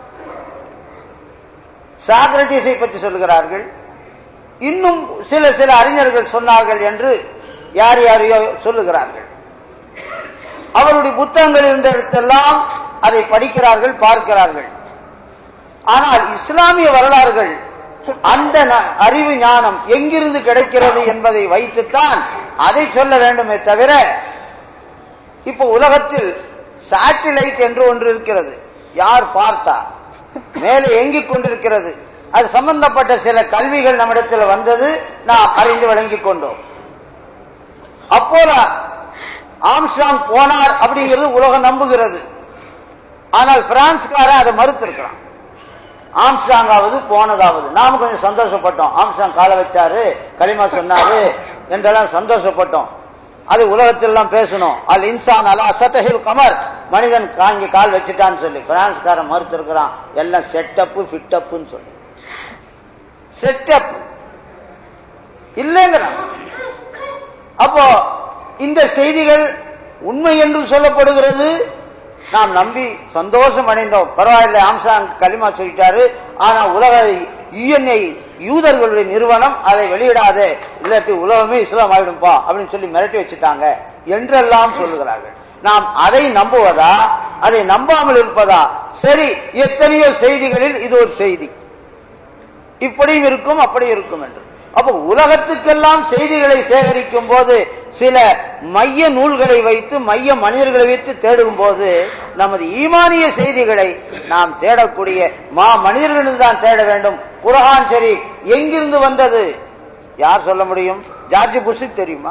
சாக்ரட்டிஸை பற்றி சொல்லுகிறார்கள் இன்னும் சில சில அறிஞர்கள் சொன்னார்கள் என்று யார் யாரையோ சொல்லுகிறார்கள் அவருடைய புத்தகங்கள் இருந்த இடத்தெல்லாம் அதை படிக்கிறார்கள் பார்க்கிறார்கள் ஆனால் இஸ்லாமிய வரலாறுகள் அந்த அறிவு ஞானம் எங்கிருந்து கிடைக்கிறது என்பதை வைத்துத்தான் அதை சொல்ல வேண்டுமே தவிர இப்ப உலகத்தில் சாட்டிலைட் என்று ஒன்று இருக்கிறது யார் பார்த்தா மேலே எங்கிக் கொண்டிருக்கிறது அது சம்பந்தப்பட்ட சில கல்விகள் நம்மிடத்தில் வந்தது நாம் அறிந்து வழங்கிக் கொண்டோம் அப்போலா ஆம்ஸ்டாங் போனார் அப்படிங்கிறது உலகம் நம்புகிறது ஆனால் பிரான்ஸ்காரன் அதை மறுத்திருக்கிறான் ஆம்ஸ்டாங்காவது போனதாவது நாம கொஞ்சம் சந்தோஷப்பட்டோம் ஆம்ஸ்டாங் கால வச்சாரு களிமா சொன்னாரு என்றெல்லாம் சந்தோஷப்பட்டோம் அது உலகத்திலாம் பேசணும் அல் இன்சான் அலா சத்தஹில் கமர் மனிதன் காங்கி கால் வச்சுட்டான்னு சொல்லி பிரான்ஸ்காரன் மறுத்திருக்கிறான் எல்லாம் செட்டப்பு ஃபிட்டப்புன்னு சொல்லி செட்டப் இல்லைங்கிறான் அப்போ இந்த செய்திகள் உண்மை என்று சொல்லப்படுகிறது நாம் நம்பி சந்தோஷம் அடைந்தோம் பரவாயில்லை ஆம்சாங் களிமா சொல்லிட்டாரு ஆனா உலக யுஎன்ஐ யூதர்களுடைய நிறுவனம் அதை வெளியிடாதே இல்லாட்டி உலகமே இஸ்லாம் ஆயிடும்பா அப்படின்னு சொல்லி மிரட்டி வச்சுட்டாங்க என்றெல்லாம் சொல்லுகிறார்கள் நாம் அதை நம்புவதா அதை நம்பாமல் இருப்பதா சரி எத்தனையோ செய்திகளில் இது ஒரு செய்தி இப்படியும் இருக்கும் அப்படி இருக்கும் என்று அப்ப உலகத்துக்கெல்லாம் செய்திகளை சேகரிக்கும் போது சில மைய நூல்களை வைத்து மைய மனிதர்களை வைத்து தேடும் போது நமது ஈமானிய செய்திகளை நாம் தேடக்கூடிய மா மனிதர்களிடம் தான் தேட வேண்டும் குரஹான் சரி எங்கிருந்து வந்தது யார் சொல்ல முடியும் ஜார்ஜ் புஷுக்கு தெரியுமா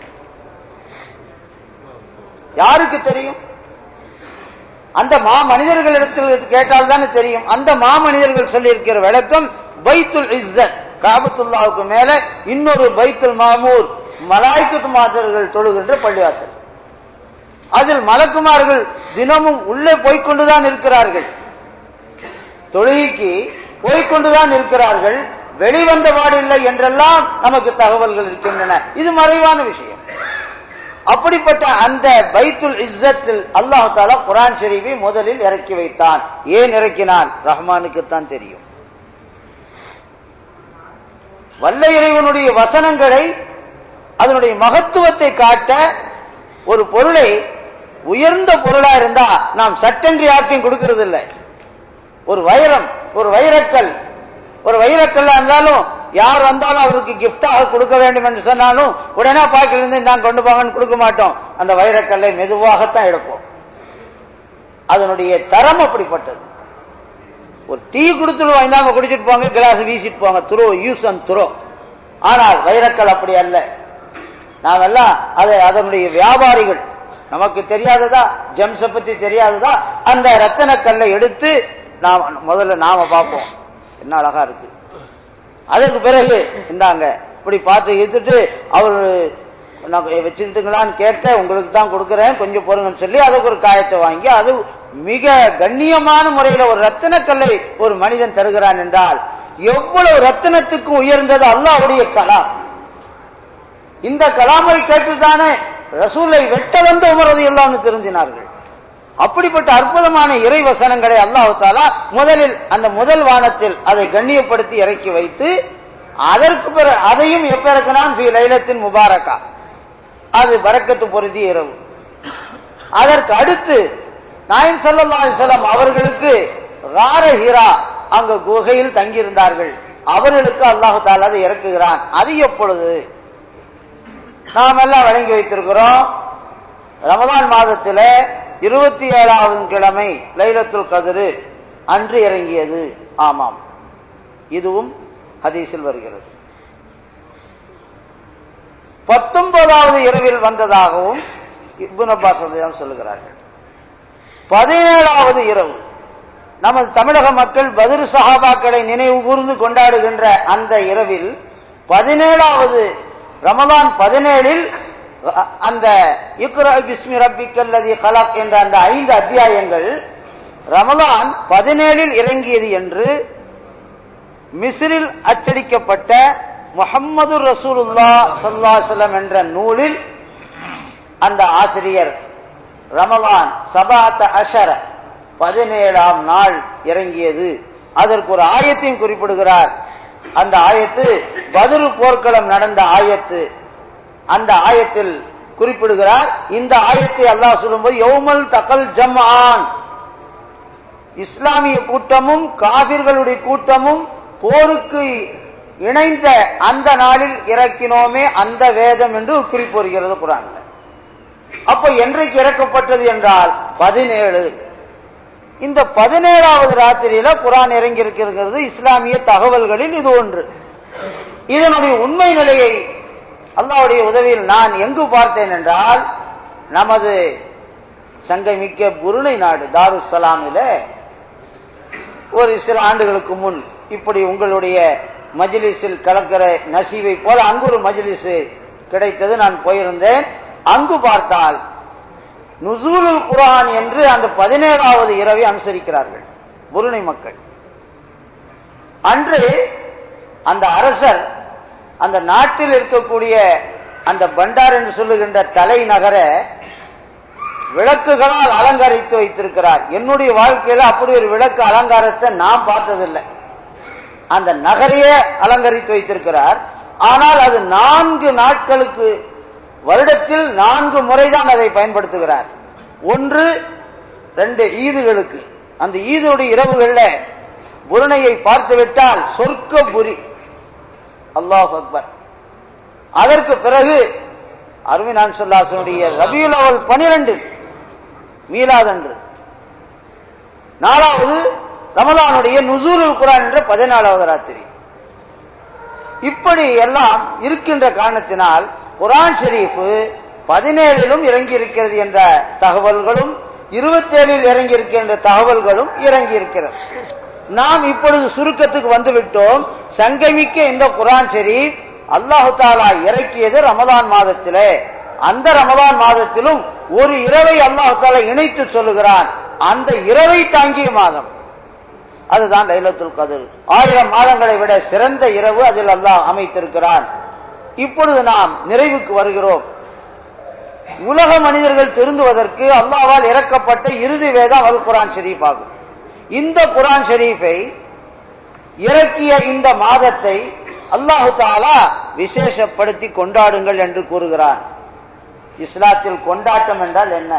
யாருக்கு தெரியும் அந்த மா மனிதர்களிடத்தில் கேட்டால் தானே தெரியும் அந்த மா மனிதர்கள் சொல்லியிருக்கிற விளக்கம் பைத்துல் இஸ்ஸத் காபத்துல்லாவுக்கு மேல இன்னொரு பைத்துல் மாமூர் மலாய்க்கு மாதர்கள் தொழுகின்ற பள்ளிவாசல் அதில் மலக்குமார்கள் தினமும் உள்ளே போய்கொண்டுதான் இருக்கிறார்கள் தொழுகைக்கு போய்கொண்டுதான் இருக்கிறார்கள் வெளிவந்த பாடில்லை என்றெல்லாம் நமக்கு தகவல்கள் இருக்கின்றன இது மறைவான விஷயம் அப்படிப்பட்ட அந்த பைத்துல் இஸ்ஸத்தில் அல்லாஹு தாலா குரான் ஷெரீஃபை முதலில் இறக்கி வைத்தான் ஏன் இறக்கினான் ரஹ்மானுக்குத்தான் தெரியும் வல்ல இறைவனுடைய வசனங்களை அதனுடைய மகத்துவத்தை காட்ட ஒரு பொருளை உயர்ந்த பொருளா இருந்தா நாம் சட்டென்று யாருக்கும் கொடுக்கிறது இல்லை ஒரு வைரம் ஒரு வைரக்கல் ஒரு வைரக்கல்லா இருந்தாலும் யார் வந்தாலும் அவருக்கு கிஃப்டாக கொடுக்க வேண்டும் என்று சொன்னாலும் உடனே பாக்கிலிருந்து நான் கொண்டு போங்கன்னு கொடுக்க மாட்டோம் அந்த வைரக்கல்லை மெதுவாகத்தான் எடுப்போம் அதனுடைய தரம் அப்படிப்பட்டது ஒரு டீ கொடுத்துருவோம் இந்தாம குடிச்சிட்டு போங்க கிளாஸ் வீசிட்டு போங்க துரோ யூஸ் அண்ட் துரோ ஆனால் வைரக்கல் அப்படி அல்ல நாமெல்லாம் அதை அதனுடைய வியாபாரிகள் நமக்கு தெரியாததா ஜெம்ஸ பத்தி தெரியாததா அந்த ரத்தன கல்லை எடுத்து நாம் முதல்ல நாம பார்ப்போம் என்ன அழகா இருக்கு அதற்கு பிறகு இந்தாங்க இப்படி பார்த்து எடுத்துட்டு அவர் வச்சுக்கிட்டுங்களான்னு கேட்ட உங்களுக்கு தான் கொடுக்குறேன் கொஞ்சம் பொறுங்கன்னு சொல்லி அதுக்கு ஒரு காயத்தை வாங்கி அது மிக கண்ணியமான முறையில ஒரு ரத்தன கல்லை ஒரு மனிதன் தருகிறான் என்றால் எவ்வளவு ரத்தனத்துக்கும் உயர்ந்தது அல்லாவுடைய கலாம் இந்த கலாமை கேட்டுதானே ரசூலை வெட்ட வந்த உமரது எல்லாம் திருந்தினார்கள் அப்படிப்பட்ட அற்புதமான இறை வசனங்களை அல்லாஹு தாலா முதலில் அந்த முதல் வானத்தில் அதை கண்ணியப்படுத்தி இறக்கி வைத்து அதற்கு பிறகு அதையும் எப்ப இறக்கினான் லைலத்தின் முபாரக்கா அது பறக்கத்து பொருந்திய இரவு அதற்கு அடுத்து நாயம் சல்லா அலிசல்லாம் அவர்களுக்கு ரார ஹீரா அங்க குகையில் தங்கியிருந்தார்கள் அவர்களுக்கு அல்லாஹு தாலா அதை இறக்குகிறான் அது எப்பொழுது நாம் எல்லாம் வழங்கி வைத்திருக்கிறோம் ரமதான் மாதத்தில் இருபத்தி ஏழாவது கிழமை லைலத்துல் கதிரு அன்று இறங்கியது ஆமாம் இதுவும் ஹதீஸில் வருகிறது பத்தொன்பதாவது இரவில் வந்ததாகவும் இப்னு அப்பாஸ் தான் சொல்லுகிறார்கள் பதினேழாவது இரவு நமது தமிழக மக்கள் பதிர் சஹாபாக்களை நினைவு கூர்ந்து கொண்டாடுகின்ற அந்த இரவில் பதினேழாவது ரமலான் பதினேழில் அந்த இக்ரா பிஸ்மி ரப்பிக்கல்லதி கலக் என்ற அந்த ஐந்து அத்தியாயங்கள் ரமலான் பதினேழில் இறங்கியது என்று மிஸ்ரில் அச்சடிக்கப்பட்ட முகம்மது ரசூலுல்லா சல்லாசலம் என்ற நூலில் அந்த ஆசிரியர் ரமலான் சபாத்த அஷர பதினேழாம் நாள் இறங்கியது அதற்கு ஒரு ஆயத்தையும் குறிப்பிடுகிறார் அந்த ஆயத்து பதிரு போர்க்களம் நடந்த ஆயத்து அந்த ஆயத்தில் குறிப்பிடுகிறார் இந்த ஆயத்தை அல்லாஹ் சொல்லும்போது யௌமல் தகல் ஜம்ஆன் இஸ்லாமிய கூட்டமும் காபிர்களுடைய கூட்டமும் போருக்கு இணைந்த அந்த நாளில் இறக்கினோமே அந்த வேதம் என்று குறிப்பு வருகிறது குரான்ல அப்ப என்றைக்கு இறக்கப்பட்டது என்றால் பதினேழு இந்த பதினேழாவது ராத்திரியில குரான் இறங்கி இருக்கிறது இஸ்லாமிய தகவல்களில் இது ஒன்று இதனுடைய உண்மை நிலையை அல்லாவுடைய உதவியில் நான் எங்கு பார்த்தேன் என்றால் நமது சங்கமிக்க புருணை நாடு தாருசலாமில ஒரு சில ஆண்டுகளுக்கு முன் இப்படி உங்களுடைய மஜ்லிஸில் கலக்கிற நசீவை போல அங்கு ஒரு மஜ்லிஸ் கிடைத்தது நான் போயிருந்தேன் அங்கு பார்த்தால் நுசூலுல் குரான் என்று அந்த பதினேழாவது இரவை அனுசரிக்கிறார்கள் புருணை மக்கள் அன்று அந்த அரசர் அந்த நாட்டில் இருக்கக்கூடிய அந்த பண்டார் என்று சொல்லுகின்ற தலைநகர விளக்குகளால் அலங்கரித்து வைத்திருக்கிறார் என்னுடைய வாழ்க்கையில அப்படி ஒரு விளக்கு அலங்காரத்தை நான் பார்த்ததில்லை அந்த நகரையே அலங்கரித்து வைத்திருக்கிறார் ஆனால் அது நான்கு நாட்களுக்கு வருடத்தில் நான்கு முறைதான் அதை பயன்படுத்துகிறார் ஒன்று ரெண்டு ஈதுகளுக்கு அந்த ஈதுடைய இரவுகள்ல புருணையை பார்த்து விட்டால் சொர்க்க புரி அல்லாஹ் அக்பர் அதற்கு பிறகு அருமை நான் சொல்லாசனுடைய ரபியுல் அவல் பனிரெண்டு மீலாதன்று நாலாவது ரமலானுடைய நுசூருல் குரான் என்ற பதினாலாவது ராத்திரி இப்படி எல்லாம் இருக்கின்ற காரணத்தினால் குரான் ஷெரீஃபு பதினேழிலும் இறங்கி இருக்கிறது என்ற தகவல்களும் இருபத்தி ஏழில் இறங்கி இருக்கின்ற தகவல்களும் இறங்கி இருக்கிறது நாம் இப்பொழுது சுருக்கத்துக்கு வந்துவிட்டோம் சங்கமிக்க இந்த குரான் ஷெரீப் அல்லாஹு தாலா இறக்கியது ரமதான் மாதத்திலே அந்த ரமதான் மாதத்திலும் ஒரு இரவை அல்லாஹு தாலா இணைத்து சொல்லுகிறான் அந்த இரவை தாங்கிய மாதம் அதுதான் லைலத்துல் கதிர் ஆயிரம் மாதங்களை விட சிறந்த இரவு அதில் அல்லாஹ் அமைத்திருக்கிறான் இப்பொழுது நாம் நிறைவுக்கு வருகிறோம் உலக மனிதர்கள் திருந்துவதற்கு அல்லாவால் இறக்கப்பட்ட இறுதி வேதம் அல் குரான் ஷெரீப் ஆகும் இந்த குரான் ஷெரீஃபை இறக்கிய இந்த மாதத்தை அல்லாஹு தாலா விசேஷப்படுத்தி கொண்டாடுங்கள் என்று கூறுகிறான் இஸ்லாத்தில் கொண்டாட்டம் என்றால் என்ன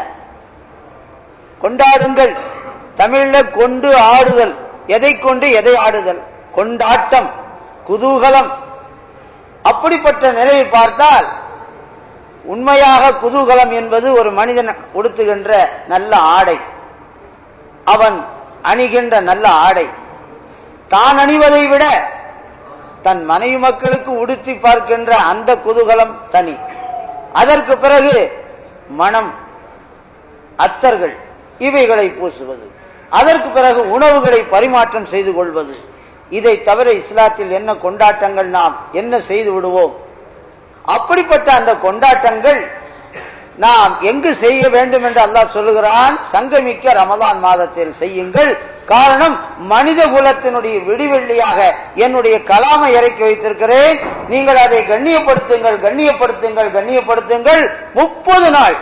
கொண்டாடுங்கள் தமிழ்ல கொண்டு ஆடுதல் எதை கொண்டு எதை ஆடுதல் கொண்டாட்டம் குதூகலம் அப்படிப்பட்ட நிலையை பார்த்தால் உண்மையாக குதூகலம் என்பது ஒரு மனிதன் உடுத்துகின்ற நல்ல ஆடை அவன் அணிகின்ற நல்ல ஆடை தான் அணிவதை விட தன் மனைவி மக்களுக்கு உடுத்தி பார்க்கின்ற அந்த குதூகலம் தனி அதற்கு பிறகு மனம் அத்தர்கள் இவைகளை பூசுவது அதற்கு பிறகு உணவுகளை பரிமாற்றம் செய்து கொள்வது இதை தவிர இஸ்லாத்தில் என்ன கொண்டாட்டங்கள் நாம் என்ன செய்து விடுவோம் அப்படிப்பட்ட அந்த கொண்டாட்டங்கள் நாம் எங்கு செய்ய வேண்டும் என்று அல்லாஹ் சொல்லுகிறான் சங்கமிக்க ரமதான் மாதத்தில் செய்யுங்கள் காரணம் மனித குலத்தினுடைய விடிவெள்ளியாக என்னுடைய கலாமை இறக்கி வைத்திருக்கிறேன் நீங்கள் அதை கண்ணியப்படுத்துங்கள் கண்ணியப்படுத்துங்கள் கண்ணியப்படுத்துங்கள் முப்பது நாள்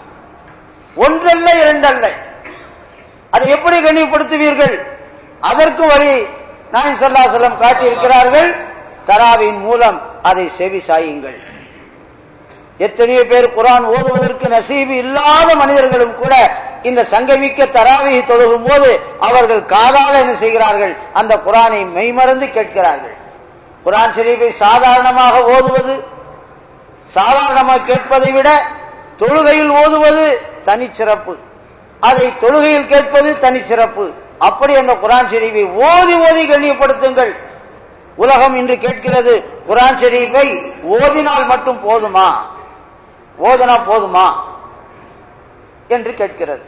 ஒன்றல்ல இரண்டல்ல அதை எப்படி கண்ணியப்படுத்துவீர்கள் அதற்கு வரி நான் சொல்லா செல்லம் காட்டியிருக்கிறார்கள் தராவின் மூலம் அதை செவி சாயுங்கள் எத்தனையோ பேர் குரான் ஓதுவதற்கு நசீபு இல்லாத மனிதர்களும் கூட இந்த சங்கமிக்க தராவியை தொழுகும் போது அவர்கள் காதால என்ன செய்கிறார்கள் அந்த குரானை மெய்மறந்து கேட்கிறார்கள் குரான் ஷெரீஃபை சாதாரணமாக ஓதுவது சாதாரணமாக கேட்பதை விட தொழுகையில் ஓதுவது தனிச்சிறப்பு அதை தொழுகையில் கேட்பது தனிச்சிறப்பு அப்படி அந்த குரான் ஷெரீஃபை ஓதி ஓதி கண்ணியப்படுத்துங்கள் உலகம் இன்று கேட்கிறது குரான் ஷெரீஃபை ஓதினால் மட்டும் போதுமா ஓதனா போதுமா என்று கேட்கிறது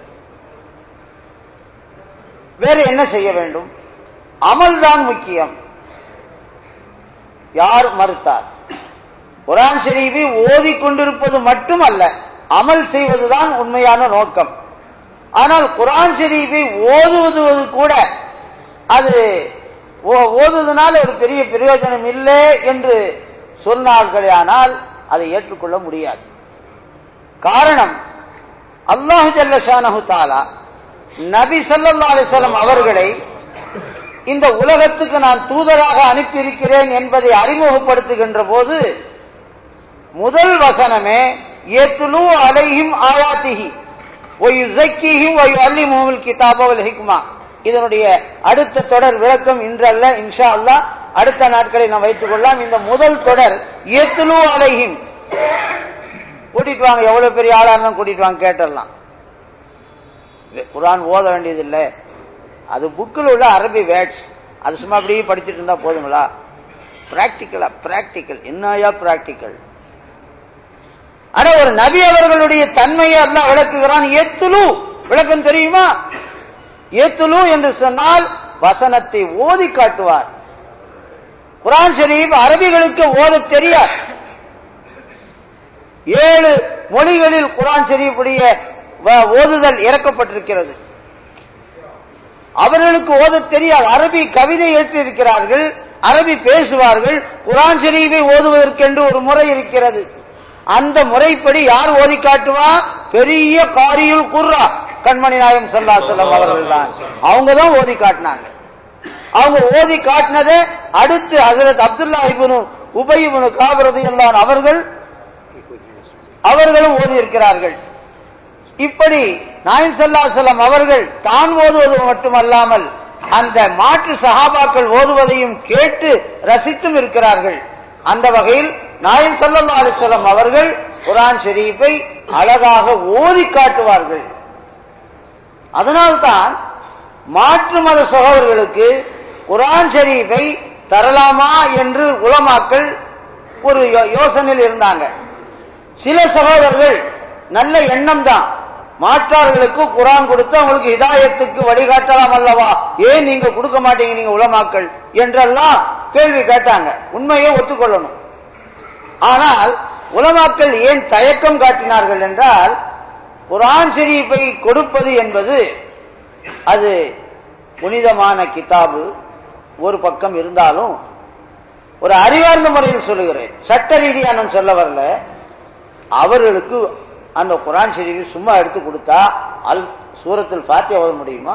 வேறு என்ன செய்ய வேண்டும் அமல்தான் முக்கியம் யார் மறுத்தார் குரான் ஷரீஃபை ஓதி கொண்டிருப்பது மட்டுமல்ல அமல் செய்வதுதான் உண்மையான நோக்கம் ஆனால் குரான் ஷரீஃபை ஓதுவது கூட அது ஓதுவதனால ஒரு பெரிய பிரயோஜனம் இல்லை என்று சொன்னார்களே ஆனால் அதை ஏற்றுக்கொள்ள முடியாது காரணம் அல்லாஹு ஜல்லஷானஹு தாலா நபி சல்லா அலிசல்லம் அவர்களை இந்த உலகத்துக்கு நான் தூதராக அனுப்பியிருக்கிறேன் என்பதை அறிமுகப்படுத்துகின்ற போது முதல் வசனமே ஏத்துலு அலைஹிம் ஆயாத்திஹி ஒயுசக்கிஹிம் ஒயு அல்லி முகமில் கிதாபவல் ஹிக்மா இதனுடைய அடுத்த தொடர் விளக்கம் இன்றல்ல இன்ஷா அல்லா அடுத்த நாட்களில் நாம் வைத்துக் கொள்ளலாம் இந்த முதல் தொடர் ஏத்துலு அலைஹிம் கூட்டிட்டு வாங்க எவ்வளவு பெரிய ஆளா இருந்தாலும் கூட்டிட்டு வாங்க கேட்டுடலாம் குரான் ஓத வேண்டியது இல்லை அது புக்கில் உள்ள அரபி வேர்ட்ஸ் அது சும்மா அப்படியே படிச்சுட்டு இருந்தா போதுங்களா பிராக்டிக்கலா பிராக்டிக்கல் என்னையா பிராக்டிக்கல் ஆனா ஒரு நபி அவர்களுடைய தன்மையை எல்லாம் விளக்குகிறான் ஏத்துலு விளக்கம் தெரியுமா ஏத்துலு என்று சொன்னால் வசனத்தை ஓதி காட்டுவார் குரான் ஷரீப் அரபிகளுக்கு ஓத தெரியாது ஏழு மொழிகளில் குரான் ஷரீஃபுடைய ஓதுதல் இறக்கப்பட்டிருக்கிறது அவர்களுக்கு ஓத தெரியாது அரபி கவிதை எழுத்தியிருக்கிறார்கள் அரபி பேசுவார்கள் குரான் ஷரீஃபை ஓதுவதற்கென்று ஒரு முறை இருக்கிறது அந்த முறைப்படி யார் ஓதி காட்டுவா பெரிய காரியுள் குர்ரா கண்மணி நாயம் சல்லா செல்லம் அவர்கள் தான் அவங்க தான் ஓதி காட்டினாங்க அவங்க ஓதி காட்டினதை அடுத்து ஹசரத் அப்துல்லா இபுனு உபயிபுனு காபரது எல்லாம் அவர்கள் அவர்களும் ஓதி இருக்கிறார்கள் இப்படி நாயம் சல்லா செல்லம் அவர்கள் தான் ஓதுவது மட்டுமல்லாமல் அந்த மாற்று சகாபாக்கள் ஓதுவதையும் கேட்டு ரசித்தும் இருக்கிறார்கள் அந்த வகையில் நாயம் சல்லா அலிசல்லம் அவர்கள் குரான் ஷெரீஃபை அழகாக ஓதி காட்டுவார்கள் அதனால்தான் மாற்று மத சகோதரர்களுக்கு குரான் ஷெரீஃபை தரலாமா என்று உலமாக்கள் ஒரு யோசனையில் இருந்தாங்க சில சகோதரர்கள் நல்ல எண்ணம் தான் மாற்றார்களுக்கு குரான் கொடுத்து அவங்களுக்கு இதாயத்துக்கு வழிகாட்டலாம் அல்லவா ஏன் நீங்க கொடுக்க மாட்டீங்க நீங்க உலமாக்கள் என்றெல்லாம் கேள்வி கேட்டாங்க உண்மையை ஒத்துக்கொள்ளணும் ஆனால் உலமாக்கள் ஏன் தயக்கம் காட்டினார்கள் என்றால் குரான் ஷெரீஃபை கொடுப்பது என்பது அது புனிதமான கிதாபு ஒரு பக்கம் இருந்தாலும் ஒரு அறிவார்ந்த முறையில் சொல்லுகிறேன் சட்ட ரீதியா நான் சொல்ல வரல அவர்களுக்கு அந்த குரான் ஷெரீஃபை சும்மா எடுத்து கொடுத்தா அல் சூரத்தில் பாத்தியா ஓத முடியுமா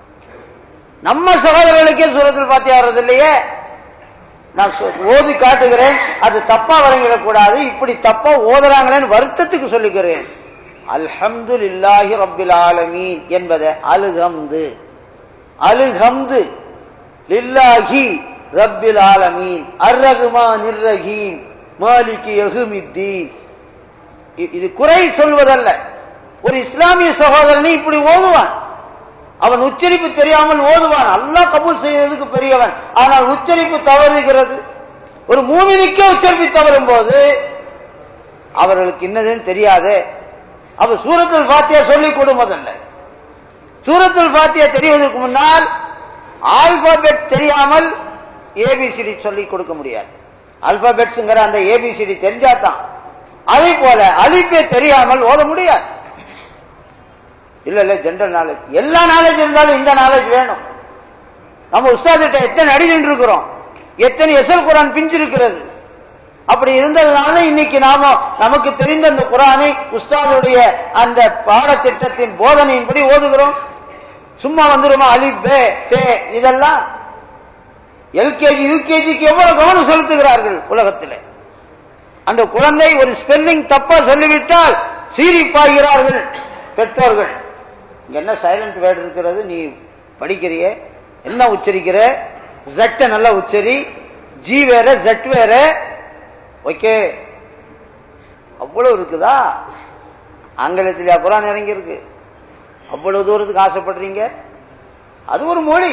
நம்ம சகோதரர்களுக்கே சூரத்தில் பாத்தியா வர்றது இல்லையே நான் ஓதி காட்டுகிறேன் அது தப்பா வழங்கிடக்கூடாது இப்படி தப்பா ஓதுறாங்களேன்னு வருத்தத்துக்கு சொல்லுகிறேன் அல்ஹம்து இல்லாஹி ரப்பில் ஆலமீன் என்பதை அலுகம்து அலுகம்து லில்லாஹி ரப்பில் ஆலமீன் அர் ரகுமான் நிர்ரஹீம் மாலிகி யகுமித்தீன் இது குறை சொல்வதல்ல ஒரு இஸ்லாமிய சகோதரனை இப்படி ஓதுவான் அவன் உச்சரிப்பு தெரியாமல் ஓதுவான் அல்லாஹ் கபூல் செய்வதற்கு பெரியவன் ஆனால் உச்சரிப்பு தவறுகிறது ஒரு மூமினிக்கே உச்சரிப்பு தவறும் போது அவர்களுக்கு இன்னதுன்னு தெரியாது அவர் சூரத்தில் பாத்தியா சொல்லிக் கொடு முதல்ல சூரத்தில் பாத்தியா தெரிவதற்கு முன்னால் ஆல்பாபெட் தெரியாமல் ஏபிசிடி சொல்லிக் கொடுக்க முடியாது அல்பாபெட்ஸ்ங்கிற அந்த ஏபிசிடி தெரிஞ்சாதான் அதே போல அழிப்பே தெரியாமல் ஓத முடியாது இல்ல இல்ல ஜென்ரல் நாலேஜ் எல்லா நாலேஜ் இருந்தாலும் இந்த நாலேஜ் வேணும் நம்ம உஸ்தாதிட்ட எத்தனை அடிக்கிட்டு இருக்கிறோம் எத்தனை எசல் குரான் பிஞ்சிருக்கிறது அப்படி இருந்ததுனால இன்னைக்கு நாம நமக்கு தெரிந்த அந்த குரானை உஸ்தாதுடைய அந்த பாடத்திட்டத்தின் போதனையின்படி ஓதுகிறோம் சும்மா வந்துருமா அலிப் பே தே இதெல்லாம் எல்கேஜி யூகேஜிக்கு எவ்வளவு கவனம் செலுத்துகிறார்கள் உலகத்தில் அந்த குழந்தை ஒரு ஸ்பெல்லிங் தப்பா சொல்லிவிட்டால் சீரிப்பாகிறார்கள் பெற்றோர்கள் இங்க என்ன சைலண்ட் வேர்டு இருக்கிறது நீ படிக்கிறிய என்ன உச்சரிக்கிற ஜட்ட நல்லா உச்சரி ஜி வேற ஜட் வேற ஓகே அவ்வளவு இருக்குதா ஆங்கிலத்தில் குரான் இறங்கி இருக்கு அவ்வளவு தூரத்துக்கு ஆசைப்படுறீங்க அது ஒரு மொழி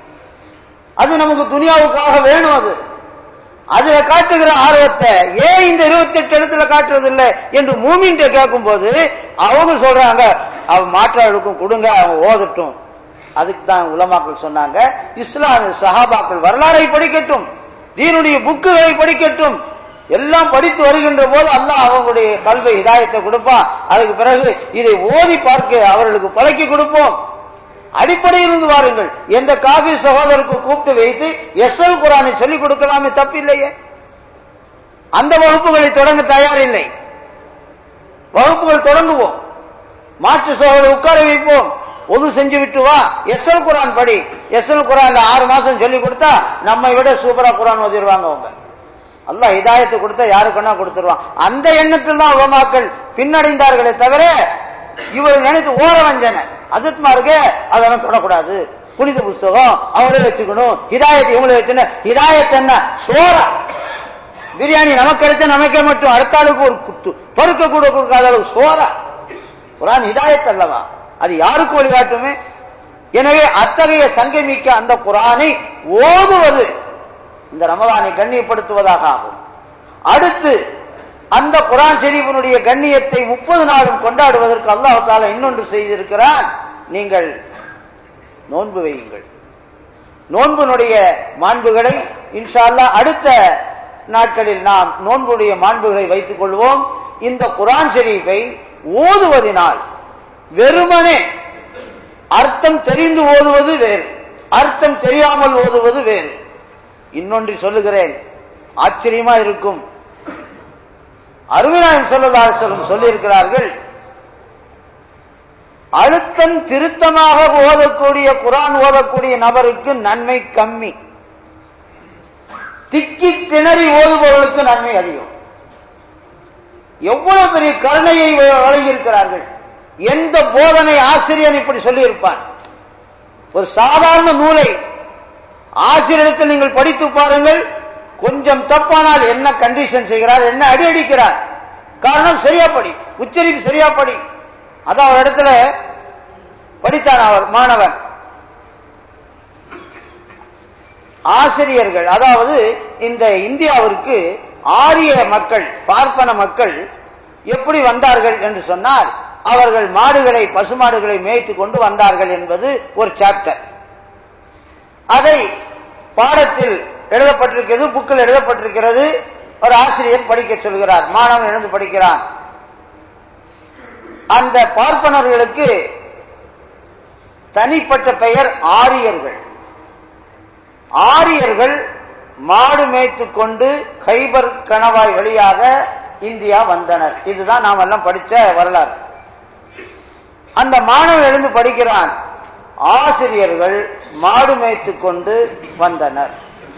அது நமக்கு துனியாவுக்காக வேணும் அது அதுல காட்டுகிற ஆர்வத்தை ஏன் இந்த இருபத்தி எட்டு இடத்துல காட்டுறது இல்லை என்று மூமின்ட்ட கேட்கும் போது அவங்க சொல்றாங்க அவன் மாற்றாளுக்கும் கொடுங்க அவங்க ஓதட்டும் அதுக்கு தான் உலமாக்கள் சொன்னாங்க இஸ்லாமிய சஹாபாக்கள் வரலாறை படிக்கட்டும் தீனுடைய புக்குகளை படிக்கட்டும் எல்லாம் படித்து வருகின்ற போது அல்லாஹ் அவங்களுடைய கல்வி இதாயத்தை கொடுப்பான் அதுக்கு பிறகு இதை ஓதி பார்க்க அவர்களுக்கு பழக்கி கொடுப்போம் அடிப்படையில் இருந்து வாருங்கள் எந்த காபி சகோதரருக்கு கூப்பிட்டு வைத்து எஸ்எல் குரானை சொல்லிக் கொடுக்கலாமே தப்பில்லையே அந்த வகுப்புகளை தொடங்க தயாரில்லை வகுப்புகள் தொடங்குவோம் மாற்று சகோதரர் உட்கார வைப்போம் ஒது செஞ்சு விட்டு வா எஸ்எல் குரான் படி எஸ்எல் குரான் ஆறு மாசம் சொல்லி கொடுத்தா நம்மை விட சூப்பரா குரான் ஓதிடுவாங்க அவங்க அல்லாஹ் ஹிதாயத்தை கொடுத்தா யாருக்குன்னா கொடுத்துருவான் அந்த எண்ணத்தில் தான் உலமாக்கள் பின்னடைந்தார்களே தவிர இவர் நினைத்து ஓர வஞ்சன அஜத்மாருக்கு அதெல்லாம் தொடக்கூடாது புனித புஸ்தகம் அவங்களே வச்சுக்கணும் ஹிதாயத்தை இவங்களே வச்சுன்னு ஹிதாயத் என்ன சோறா பிரியாணி நமக்கு கிடைச்சா நமக்கே மட்டும் அடுத்த ஆளுக்கு ஒரு குத்து பருக்க கூட கொடுக்காத அளவு சோறா குரான் ஹிதாயத் அல்லவா அது யாருக்கு வழிகாட்டுமே எனவே அத்தகைய சங்கமிக்க அந்த குரானை ஓதுவது இந்த ரமதானை கண்ணியப்படுத்துவதாக ஆகும் அடுத்து அந்த குரான் ஷெரீஃபினுடைய கண்ணியத்தை முப்பது நாளும் கொண்டாடுவதற்கு அல்லாஹ் தாலா இன்னொன்று செய்திருக்கிறான் நீங்கள் நோன்பு வையுங்கள் நோன்புனுடைய மாண்புகளை இன்ஷா அல்லாஹ் அடுத்த நாட்களில் நாம் நோன்புடைய மாண்புகளை வைத்துக் கொள்வோம் இந்த குரான் ஷெரீஃபை ஓதுவதினால் வெறுமனே அர்த்தம் தெரிந்து ஓதுவது வேறு அர்த்தம் தெரியாமல் ஓதுவது வேறு இன்னொன்று சொல்லுகிறேன் ஆச்சரியமா இருக்கும் அருமையாயம் சொல்லதாசலம் சொல்லியிருக்கிறார்கள் அழுத்தம் திருத்தமாக ஓதக்கூடிய குரான் ஓதக்கூடிய நபருக்கு நன்மை கம்மி திக்கி திணறி ஓதுபவர்களுக்கு நன்மை அதிகம் எவ்வளவு பெரிய கருணையை வழங்கியிருக்கிறார்கள் எந்த போதனை ஆசிரியர் இப்படி சொல்லியிருப்பான் ஒரு சாதாரண நூலை ஆசிரியத்தில் நீங்கள் படித்து பாருங்கள் கொஞ்சம் தப்பானால் என்ன கண்டிஷன் செய்கிறார் என்ன அடி அடிக்கிறார் காரணம் சரியா படி உச்சரிப்பு சரியா படி அதான் ஒரு இடத்துல படித்தான் அவர் மாணவன் ஆசிரியர்கள் அதாவது இந்த இந்தியாவிற்கு ஆரிய மக்கள் பார்ப்பன மக்கள் எப்படி வந்தார்கள் என்று சொன்னால் அவர்கள் மாடுகளை பசுமாடுகளை மேய்த்து கொண்டு வந்தார்கள் என்பது ஒரு சாப்டர் அதை பாடத்தில் எழுதப்பட்டிருக்கிறது புக்கில் எழுதப்பட்டிருக்கிறது ஒரு ஆசிரியர் படிக்க சொல்கிறார் மாணவன் எழுந்து படிக்கிறான் அந்த பார்ப்பனர்களுக்கு தனிப்பட்ட பெயர் ஆரியர்கள் ஆரியர்கள் மாடு மேய்த்து கொண்டு கைபர் கணவாய் வழியாக இந்தியா வந்தனர் இதுதான் நாம் எல்லாம் படித்த வரலாறு அந்த மாணவன் எழுந்து படிக்கிறான் ஆசிரியர்கள் மாடு மேய்த்து கொண்டு வந்தனர்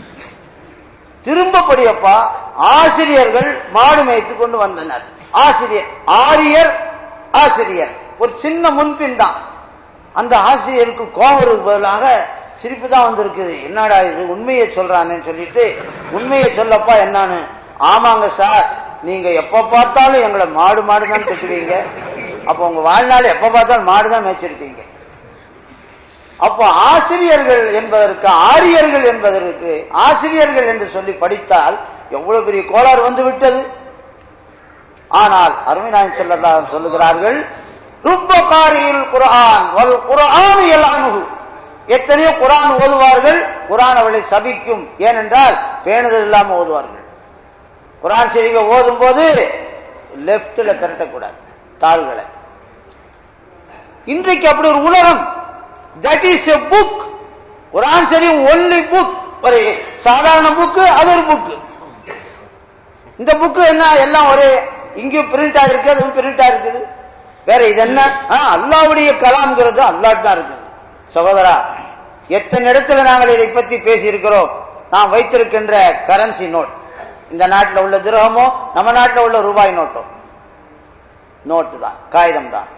திரும்ப படியப்பா ஆசிரியர்கள் மாடு மேய்த்து கொண்டு வந்தனர் ஆசிரியர் ஆரியர் ஆசிரியர் ஒரு சின்ன முன்பின் தான் அந்த ஆசிரியருக்கு கோவருக்கு பதிலாக சிரிப்பு தான் வந்திருக்குது என்னடா இது உண்மையை சொல்றானேன்னு சொல்லிட்டு உண்மையை சொல்லப்பா என்னன்னு ஆமாங்க சார் நீங்க எப்ப பார்த்தாலும் எங்களை மாடு மாடு தான் திட்டுவீங்க அப்ப உங்க வாழ்நாள் எப்ப பார்த்தாலும் மாடு தான் மேய்ச்சிருக்கீங்க அப்போ ஆசிரியர்கள் என்பதற்கு ஆரியர்கள் என்பதற்கு ஆசிரியர்கள் என்று சொல்லி படித்தால் எவ்வளவு பெரிய கோளாறு வந்து விட்டது ஆனால் அருமைநாயன் செல்லல்லா சொல்லுகிறார்கள் ருப்பகாரியில் குரான் வல் குரான் அணுகு எத்தனையோ குரான் ஓதுவார்கள் குரான் அவளை சபிக்கும் ஏனென்றால் பேணுதல் இல்லாம ஓதுவார்கள் குரான் செறிவை ஓதும் போது லெப்ட்ல திரட்டக்கூடாது தாள்களை இன்றைக்கு அப்படி ஒரு உலகம் that is a book Quran சரி ஒன்லி புக் ஒரு சாதாரண புக்கு அது ஒரு புக்கு இந்த புக்கு என்ன எல்லாம் ஒரே இங்கேயும் பிரிண்ட் ஆயிருக்கு அதுவும் பிரிண்ட் ஆயிருக்குது வேற இது என்ன அல்லாவுடைய கலாம்ங்கிறது அல்லாட் தான் இருக்குது சகோதரா எத்தனை இடத்துல நாங்கள் இதை பற்றி பேசி இருக்கிறோம் நாம் வைத்திருக்கின்ற கரன்சி நோட் இந்த நாட்டில் உள்ள திரகமோ நம்ம நாட்டில் உள்ள ரூபாய் நோட்டோ நோட்டு தான் காகிதம் தான்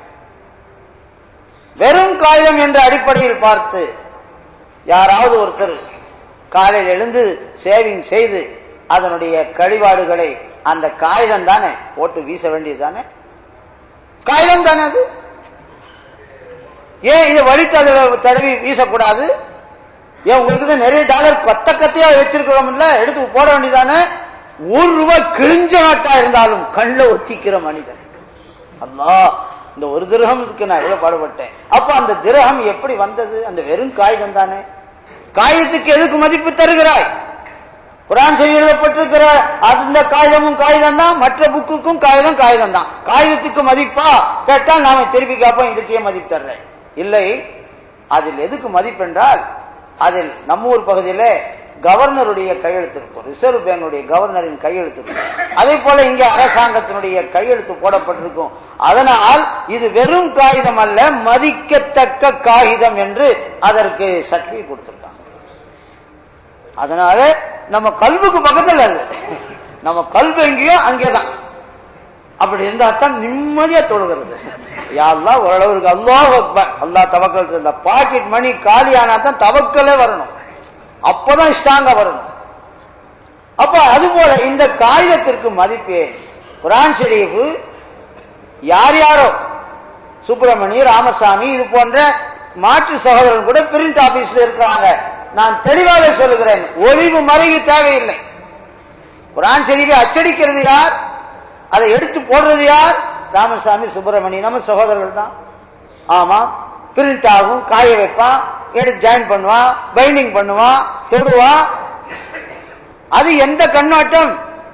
வெறும் காகிதம் என்ற அடிப்படையில் பார்த்து யாராவது ஒருத்தர் காலையில் எழுந்து சேவிங் செய்து அதனுடைய கழிவாடுகளை அந்த காகிதம் தானே போட்டு வீச வேண்டியது தானே காகிதம் தானே அது ஏன் இதை வலித்து அதில் தடவி வீசக்கூடாது ஏன் உங்களுக்கு தான் நிறைய டாலர் கொத்த கத்தையா வச்சிருக்கிறோம் இல்ல எடுத்து போட வேண்டியதானே ஒரு ரூபாய் கிழிஞ்ச நாட்டா இருந்தாலும் கண்ணில் ஒத்திக்கிற மனிதன் அல்லா இந்த ஒரு திரகத்துக்கு நான் எவ்வளவு பாடுபட்டேன் அப்ப அந்த திரகம் எப்படி வந்தது அந்த வெறும் காகிதம் தானே காகிதத்துக்கு எதுக்கு மதிப்பு தருகிறாய் குரான் செய்தி எழுதப்பட்டிருக்கிற அந்த காகிதமும் காகிதம் தான் மற்ற புக்குக்கும் காகிதம் காகிதம் தான் காகிதத்துக்கு மதிப்பா கேட்டா நாம திருப்பி கேட்போம் இதுக்கே மதிப்பு தர்றேன் இல்லை அதில் எதுக்கு மதிப்பென்றால் அதில் நம்ம ஊர் பகுதியில கவர்னருடைய கையெழுத்து இருக்கும் ரிசர்வ் பேங்குடைய கவர்னரின் கையெழுத்து இருக்கும் அதே போல இங்க அரசாங்கத்தினுடைய கையெழுத்து போடப்பட்டிருக்கும் அதனால் இது வெறும் காகிதம் அல்ல மதிக்கத்தக்க காகிதம் என்று அதற்கு சர்டிபிகேட் கொடுத்திருக்காங்க அதனால நம்ம கல்வுக்கு பக்கத்தில் அது நம்ம கல்வி எங்கேயோ அங்கேதான் அப்படி இருந்தா தான் நிம்மதியா தொழுகிறது யாரெல்லாம் ஓரளவுக்கு அல்லாஹ் அக்பர் அல்லாஹ் தவக்கல் இந்த பாக்கெட் மணி காலி ஆனா தான் தவக்கலே வரணும் அப்பதான் ஸ்ட்ராங்கா வரணும் அப்ப அது போல இந்த காகிதத்திற்கு மதிப்பு குரான் ஷெரீஃப் யார் யாரோ சுப்பிரமணி ராமசாமி இது போன்ற மாற்று சகோதரர்கள் கூட பிரிண்ட் ஆபீஸ்ல இருக்கிறாங்க நான் தெளிவாக சொல்லுகிறேன் ஒளிவு மறைவு தேவையில்லை குரான் ஷெரீஃபை அச்சடிக்கிறது யார் அதை எடுத்து போடுறது யார் ராமசாமி சுப்பிரமணி நம்ம சகோதரர்கள் தான் ஆமா பிரிண்ட் ஆகும் காய வைப்பான் எடுத்து ஜாயின் பண்ணுவான் பைண்டிங் பண்ணுவான் தொடுவான் அது எந்த கண்ணோட்டம்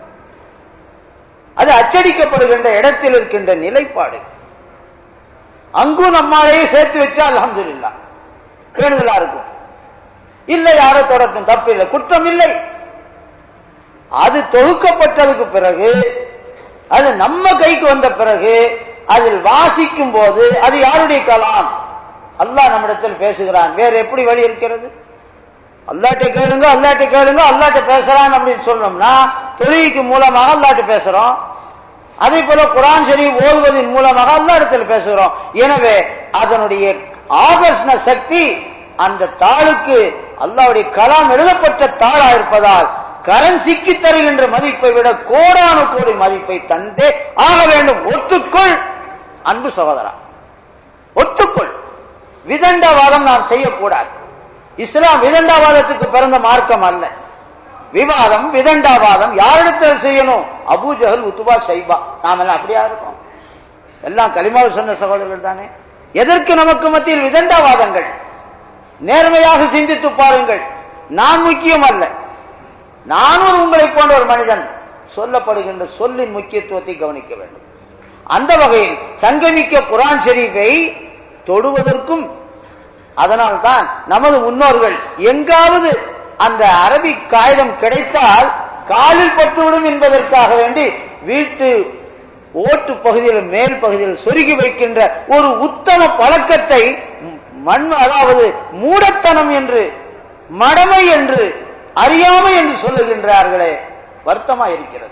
அது அச்சடிக்கப்படுகின்ற இடத்தில் இருக்கின்ற நிலைப்பாடு அங்கும் நம்மாலேயே சேர்த்து வச்சா அலமதுல்லா கேடுதலா இருக்கும் இல்லை யாரோ தொடக்கம் தப்பு இல்லை குற்றம் இல்லை அது தொகுக்கப்பட்டதுக்கு பிறகு அது நம்ம கைக்கு வந்த பிறகு அதில் வாசிக்கும் போது அது யாருடைய கலாம் அல்லாஹ் நம்மிடத்தில் பேசுகிறான் வேற எப்படி வழி இருக்கிறது அல்லாட்ட கேளுங்க அல்லாட்ட கேளுங்க அல்லாட்ட பேசுறான் அப்படின்னு சொன்னோம்னா தொழுகைக்கு மூலமாக அல்லாட்ட பேசுறோம் அதே போல குரான் சரி ஓதுவதன் மூலமாக அல்லாடத்தில் பேசுகிறோம் எனவே அதனுடைய ஆகர்ஷண சக்தி அந்த தாளுக்கு அல்லாவுடைய கலாம் எழுதப்பட்ட தாளா இருப்பதால் கரன்சிக்கு தருகின்ற மதிப்பை விட கோடானு கோடி மதிப்பை தந்தே ஆக வேண்டும் ஒத்துக்கொள் அன்பு சகோதரா ஒத்துக்கொள் விதண்டாவாதம் நாம் செய்யக்கூடாது இஸ்லாம் விதண்டாவாதத்துக்கு பிறந்த மார்க்கம் அல்ல விவாதம் விதண்டாவாதம் யாரிடத்தில் செய்யணும் அபூஜகல் உத்துபா சைபா நாம எல்லாம் அப்படியா இருக்கோம் எல்லாம் களிமாவு சொன்ன சகோதரர்கள் தானே எதற்கு நமக்கு மத்தியில் விதண்டாவாதங்கள் நேர்மையாக சிந்தித்து பாருங்கள் நான் முக்கியம் அல்ல நானும் உங்களை போன்ற ஒரு மனிதன் சொல்லப்படுகின்ற சொல்லின் முக்கியத்துவத்தை கவனிக்க வேண்டும் அந்த வகையில் சங்கமிக்க குரான் ஷெரீஃபை தொடுவதற்கும் அதனால்தான் நமது முன்னோர்கள் எங்காவது அந்த அரபிக் காகிதம் கிடைத்தால் காலில் பட்டுவிடும் என்பதற்காக வேண்டி வீட்டு ஓட்டு பகுதியில் மேல் பகுதியில் சொருகி வைக்கின்ற ஒரு உத்தம பழக்கத்தை மண் அதாவது மூடத்தனம் என்று மடமை என்று அறியாமை என்று சொல்லுகின்றார்களே வருத்தமா இருக்கிறது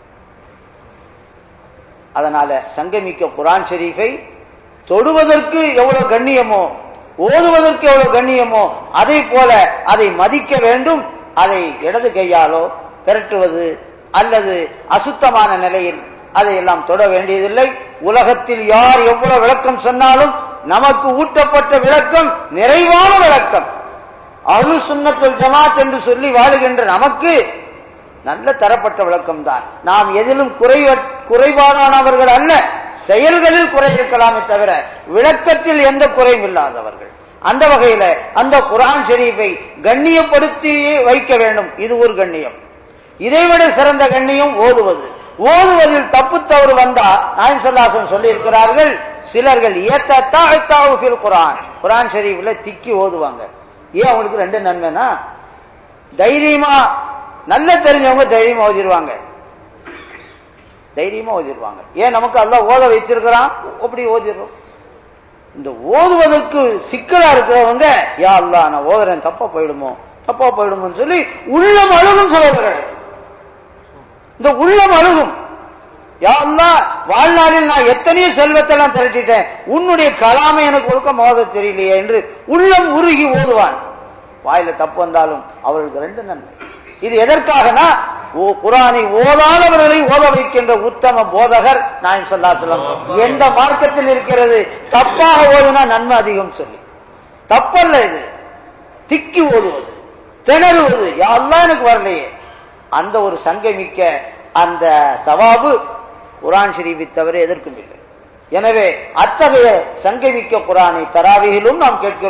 அதனால சங்கமிக்க குரான் ஷெரீஃபை தொடுவதற்கு எவ்வளவு கண்ணியமோ ஓதுவதற்கு எவ்வளவு கண்ணியமோ அதை போல அதை மதிக்க வேண்டும் அதை இடது கையாலோ திரட்டுவது அல்லது அசுத்தமான நிலையில் அதை எல்லாம் தொட வேண்டியதில்லை உலகத்தில் யார் எவ்வளவு விளக்கம் சொன்னாலும் நமக்கு ஊட்டப்பட்ட விளக்கம் நிறைவான விளக்கம் அழு சுண்ணத்துல் ஜமாத் என்று சொல்லி வாழுகின்ற நமக்கு நல்ல தரப்பட்ட விளக்கம் தான் நாம் எதிலும் குறை குறைபாடானவர்கள் அல்ல செயல்களில் குறை இருக்கலாமே தவிர விளக்கத்தில் எந்த குறையும் இல்லாதவர்கள் அந்த வகையில அந்த குரான் ஷெரீஃபை கண்ணியப்படுத்தி வைக்க வேண்டும் இது ஒரு கண்ணியம் இதைவிட சிறந்த கண்ணியம் ஓதுவது ஓதுவதில் தப்பு தவறு வந்தா நாயம் சொல்லாசன் சொல்லி இருக்கிறார்கள் சிலர்கள் ஏத்தாத்தாவில் குரான் குரான் ஷெரீஃப்ல திக்கி ஓதுவாங்க ஏன் அவங்களுக்கு ரெண்டு நன்மைனா தைரியமா நல்ல தெரிஞ்சவங்க தைரியமா ஓதிடுவாங்க தைரியமா ஓதிடுவாங்க ஏன் நமக்கு எல்லாம் ஓத வைத்திருக்கிறான் அப்படி ஓதிடுறோம் இந்த ஓதுவதற்கு சிக்கலா இருக்கிறவங்க யா அல்லா நான் ஓதுறேன் தப்பா போயிடுமோ தப்பா போயிடுமோன்னு சொல்லி உள்ளம் அழுகும் சொல்லுகிறார்கள் இந்த உள்ளம் அழுகும் யா அல்லா வாழ்நாளில் நான் எத்தனையோ செல்வத்தெல்லாம் திரட்டிட்டேன் உன்னுடைய கலாமை எனக்கு ஒழுக்க மோத தெரியலையே என்று உள்ளம் உருகி ஓதுவான் வாயில தப்பு வந்தாலும் அவர்களுக்கு ரெண்டு நன்மை இது எதற்காகனா குரானை ஓதாதவர்களை ஓத வைக்கின்ற உத்தம போதகர் நான் சொல்லா எந்த மார்க்கத்தில் இருக்கிறது தப்பாக ஓதுனா நன்மை அதிகம் சொல்லி தப்பல்ல இது திக்கி ஓதுவது திணறுவது யாரெல்லாம் எனக்கு வரலையே அந்த ஒரு சங்கமிக்க அந்த சவாபு குரான் ஷெரீஃபை தவிர எதற்கும் இல்லை எனவே அத்தகைய சங்கமிக்க குரானை தராவியிலும் நாம் கேட்கிறோம்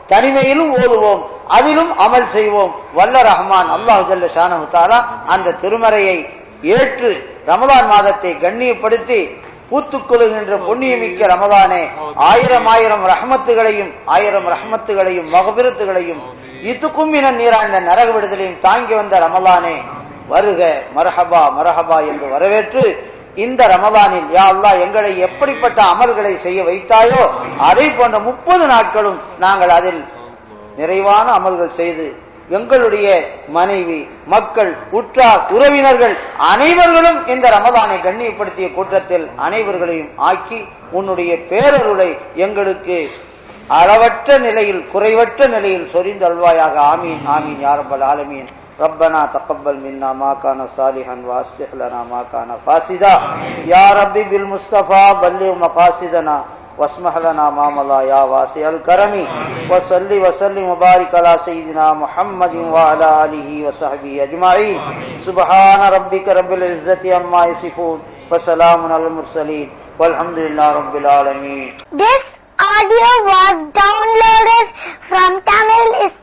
தனிமையிலும் ஓதுவோம் அதிலும் அமல் செய்வோம் வல்ல ரஹ்மான் அல்லாஹு ஜல்ல ஷானஹு தஆலா அந்த திருமறையை ஏற்று ரமதான் மாதத்தை கண்ணியப்படுத்தி பூத்துக் கொள்கின்ற புண்ணியமிக்க ரமதானே ஆயிரம் ஆயிரம் ரஹமத்துகளையும் ஆயிரம் ரஹமத்துகளையும் மகபிரத்துகளையும் இதுக்கும் இன நீராண்ட நரக விடுதலையும் தாங்கி வந்த ரமதானே வருக மரஹபா மரஹபா என்று வரவேற்று இந்த ரமதானில் யா அல்லாஹ் எங்களை எப்படிப்பட்ட அமல்களை செய்ய வைத்தாயோ அதை போன்ற முப்பது நாட்களும் நாங்கள் அதில் நிறைவான அமல்கள் செய்து எங்களுடைய மனைவி மக்கள் உற்றார் உறவினர்கள் அனைவர்களும் இந்த ரமதானை கண்ணியப்படுத்திய கூட்டத்தில் அனைவர்களையும் ஆக்கி உன்னுடைய பேரருளை எங்களுக்கு அளவற்ற நிலையில் குறைவற்ற நிலையில் சொரிந்தல்வாயாக ஆமீன் ஆமீன் யாரப்பல் ஆலமீன் ربنا تقبل منا ما كان صالحا واصلح لنا ما كان فاسدا يا ربي بالمصطفى بلغ مقاصدنا واسمح لنا ما مضى يا واسع الكرم وصل وسلم وبارك على سيدنا محمد وعلى اله وصحبه اجمعين سبحان ربك رب العزه عما يصفون وسلام على المرسلين والحمد لله رب العالمين This audio was downloaded from Tamil